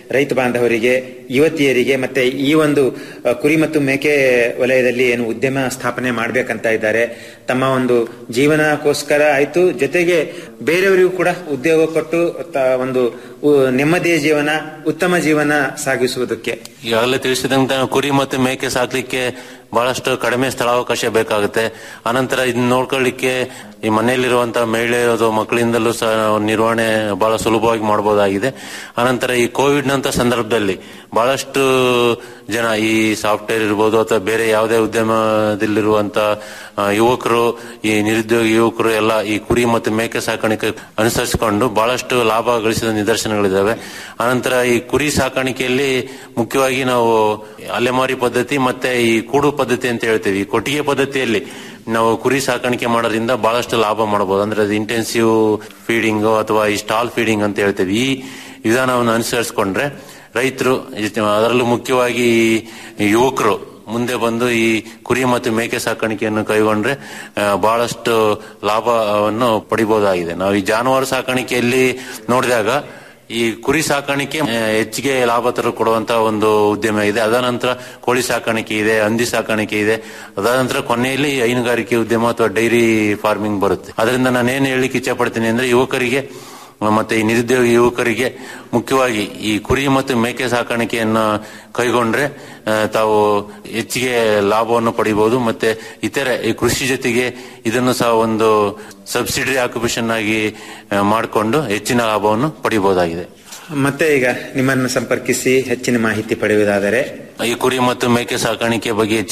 ರೈತ ಬಾಂಧವರಿಗೆ ಯುವತಿಯರಿಗೆ ಮತ್ತೆ ಈ ಒಂದು ಅ, ಕುರಿ ಮತ್ತು ಮೇಕೆ ವಲಯದಲ್ಲಿ ಏನು ಉದ್ಯಮ ಸ್ಥಾಪನೆ ಮಾಡ್ಬೇಕಂತ ಇದ್ದಾರೆ ತಮ್ಮ ಒಂದು ಜೀವನಕ್ಕೋಸ್ಕರ ಆಯ್ತು ಜೊತೆಗೆ ಬೇರೆಯವರಿಗೂ ಕೂಡ ಉದ್ಯೋಗ ಕೊಟ್ಟು ತ- ಒಂದು ಉ- ನೆಮ್ಮದಿಯ ಜೀವನ ಉತ್ತಮ ಜೀವನ ಸಾಗಿಸುವುದಕ್ಕೆ ಈಗಾಗಲೇ ತಿಳಿಸಿದಂತೆ ಕುರಿ ಮತ್ತು ಮೇಕೆ ಸಾಕ್ಲಿಕ್ಕೆ ಬಹಳಷ್ಟು ಕಡಿಮೆ ಸ್ಥಳಾವಕಾಶ ಬೇಕಾಗುತ್ತೆ ಅನಂತರ ಇದನ್ನ ನೋಡ್ಕೊಳ್ಳಿಕ್ಕೆ ಈ ಮನೆಯಲ್ಲಿರುವಂತಹ ಮಹಿಳೆ ಅಥವಾ ಮಕ್ಕಳಿಂದಲೂ ಸಹ ನಿರ್ವಹಣೆ ಬಹಳ ಸುಲಭವಾಗಿ ಮಾಡಬಹುದಾಗಿದೆ ಅನಂತರ ಈ ಕೋವಿಡ್ ನಂತ ಸಂದರ್ಭದಲ್ಲಿ ಬಹಳಷ್ಟು ಜನ ಈ ಸಾಫ್ಟ್ವೇರ್ ಇರ್ಬೋದು ಅಥವಾ ಬೇರೆ ಯಾವುದೇ ಉದ್ಯಮದಲ್ಲಿರುವಂತ ಆ, ಯುವಕರು ಈ ನಿರುದ್ಯೋಗಿ ಯುವಕರು ಎಲ್ಲ ಈ ಕುರಿ ಮತ್ತು ಮೇಕೆ ಸಾಕಾಣಿಕೆ ಅನುಸರಿಸಿಕೊಂಡು ಬಹಳಷ್ಟು ಲಾಭ ಗಳಿಸಿದ ನಿದರ್ಶನಗಳಿದ್ದಾವೆ ಅನಂತರ ಈ ಕುರಿ ಸಾಕಾಣಿಕೆಯಲ್ಲಿ ಮುಖ್ಯವಾಗಿ ನಾವು ಅಲೆಮಾರಿ ಪದ್ಧತಿ ಮತ್ತೆ ಈ ಕೂಡು ಪದ್ಧತಿ ಅಂತ ಹೇಳ್ತೀವಿ ಈ ಕೊಟ್ಟಿಗೆ ಪದ್ಧತಿಯಲ್ಲಿ ನಾವು ಕುರಿ ಸಾಕಾಣಿಕೆ ಮಾಡೋದ್ರಿಂದ ಬಹಳಷ್ಟು ಲಾಭ ಮಾಡಬಹುದು ಅಂದ್ರೆ ಅದು ಇಂಟೆನ್ಸಿವ್ ಫೀಡಿಂಗ್ ಅಥವಾ ಈ ಸ್ಟಾಲ್ ಫೀಡಿಂಗ್ ಅಂತ ಹೇಳ್ತೀವಿ ಈ ವಿಧಾನವನ್ನು ಅನುಸರಿಸಿಕೊಂಡ್ರೆ ರೈತರು ಅದರಲ್ಲೂ ಮುಖ್ಯವಾಗಿ ಈ ಯುವಕರು ಮುಂದೆ ಬಂದು ಈ ಕುರಿ ಮತ್ತು ಮೇಕೆ ಸಾಕಾಣಿಕೆಯನ್ನು ಕೈಗೊಂಡ್ರೆ ಆ, ಬಹಳಷ್ಟು ಲಾಭವನ್ನು ಪಡಿಬಹುದಾಗಿದೆ ನಾವು ಈ ಜಾನುವಾರು ಸಾಕಾಣಿಕೆಯಲ್ಲಿ ನೋಡಿದಾಗ ಈ ಕುರಿ ಸಾಕಾಣಿಕೆ ಆ, ಹೆಚ್ಚಿಗೆ ಲಾಭ ತರ ಕೊಡುವಂತ ಒಂದು ಉದ್ಯಮ ಇದೆ ಅದ ನಂತರ ಕೋಳಿ ಸಾಕಾಣಿಕೆ ಇದೆ ಹಂದಿ ಸಾಕಾಣಿಕೆ ಇದೆ ಅದಾದ ನಂತರ ಕೊನೆಯಲ್ಲಿ ಹೈನುಗಾರಿಕೆ ಉದ್ಯಮ ಅಥವಾ ಡೈರಿ ಫಾರ್ಮಿಂಗ್ ಬರುತ್ತೆ ಅದರಿಂದ ನಾನು ಏನ್ ಹೇಳಲಿಕ್ಕೆ ಇಚ್ಛೆ ಪಡ್ತೀನಿ ಅಂದ್ರೆ ಯುವಕರಿಗೆ ಮತ್ತೆ ಈ ನಿರುದ್ಯೋಗಿ ಯುವಕರಿಗೆ ಮುಖ್ಯವಾಗಿ ಈ ಕುರಿ ಮತ್ತು ಮೇಕೆ ಸಾಕಾಣಿಕೆಯನ್ನ ಕೈಗೊಂಡ್ರೆ ಆ, ತಾವು ಹೆಚ್ಚಿಗೆ ಲಾಭವನ್ನು ಪಡಿಬಹುದು ಮತ್ತೆ ಇತರೆ ಈ ಕೃಷಿ ಜೊತೆಗೆ ಇದನ್ನು ಸಹ ಒಂದು ಸಬ್ಸಿಡಿ ಆಕ್ಯುಪೇಷನ್ ಆಗಿ ಮಾಡಿಕೊಂಡು ಹೆಚ್ಚಿನ ಲಾಭವನ್ನು ಪಡಿಬಹುದಾಗಿದೆ ಮತ್ತೆ ಈಗ ನಿಮ್ಮನ್ನು ಸಂಪರ್ಕಿಸಿ ಹೆಚ್ಚಿನ ಮಾಹಿತಿ ಪಡೆಯುವುದಾದರೆ ಈ ಕುರಿ ಮತ್ತು ಮೇಕೆ ಸಾಕಾಣಿಕೆ ಬಗ್ಗೆ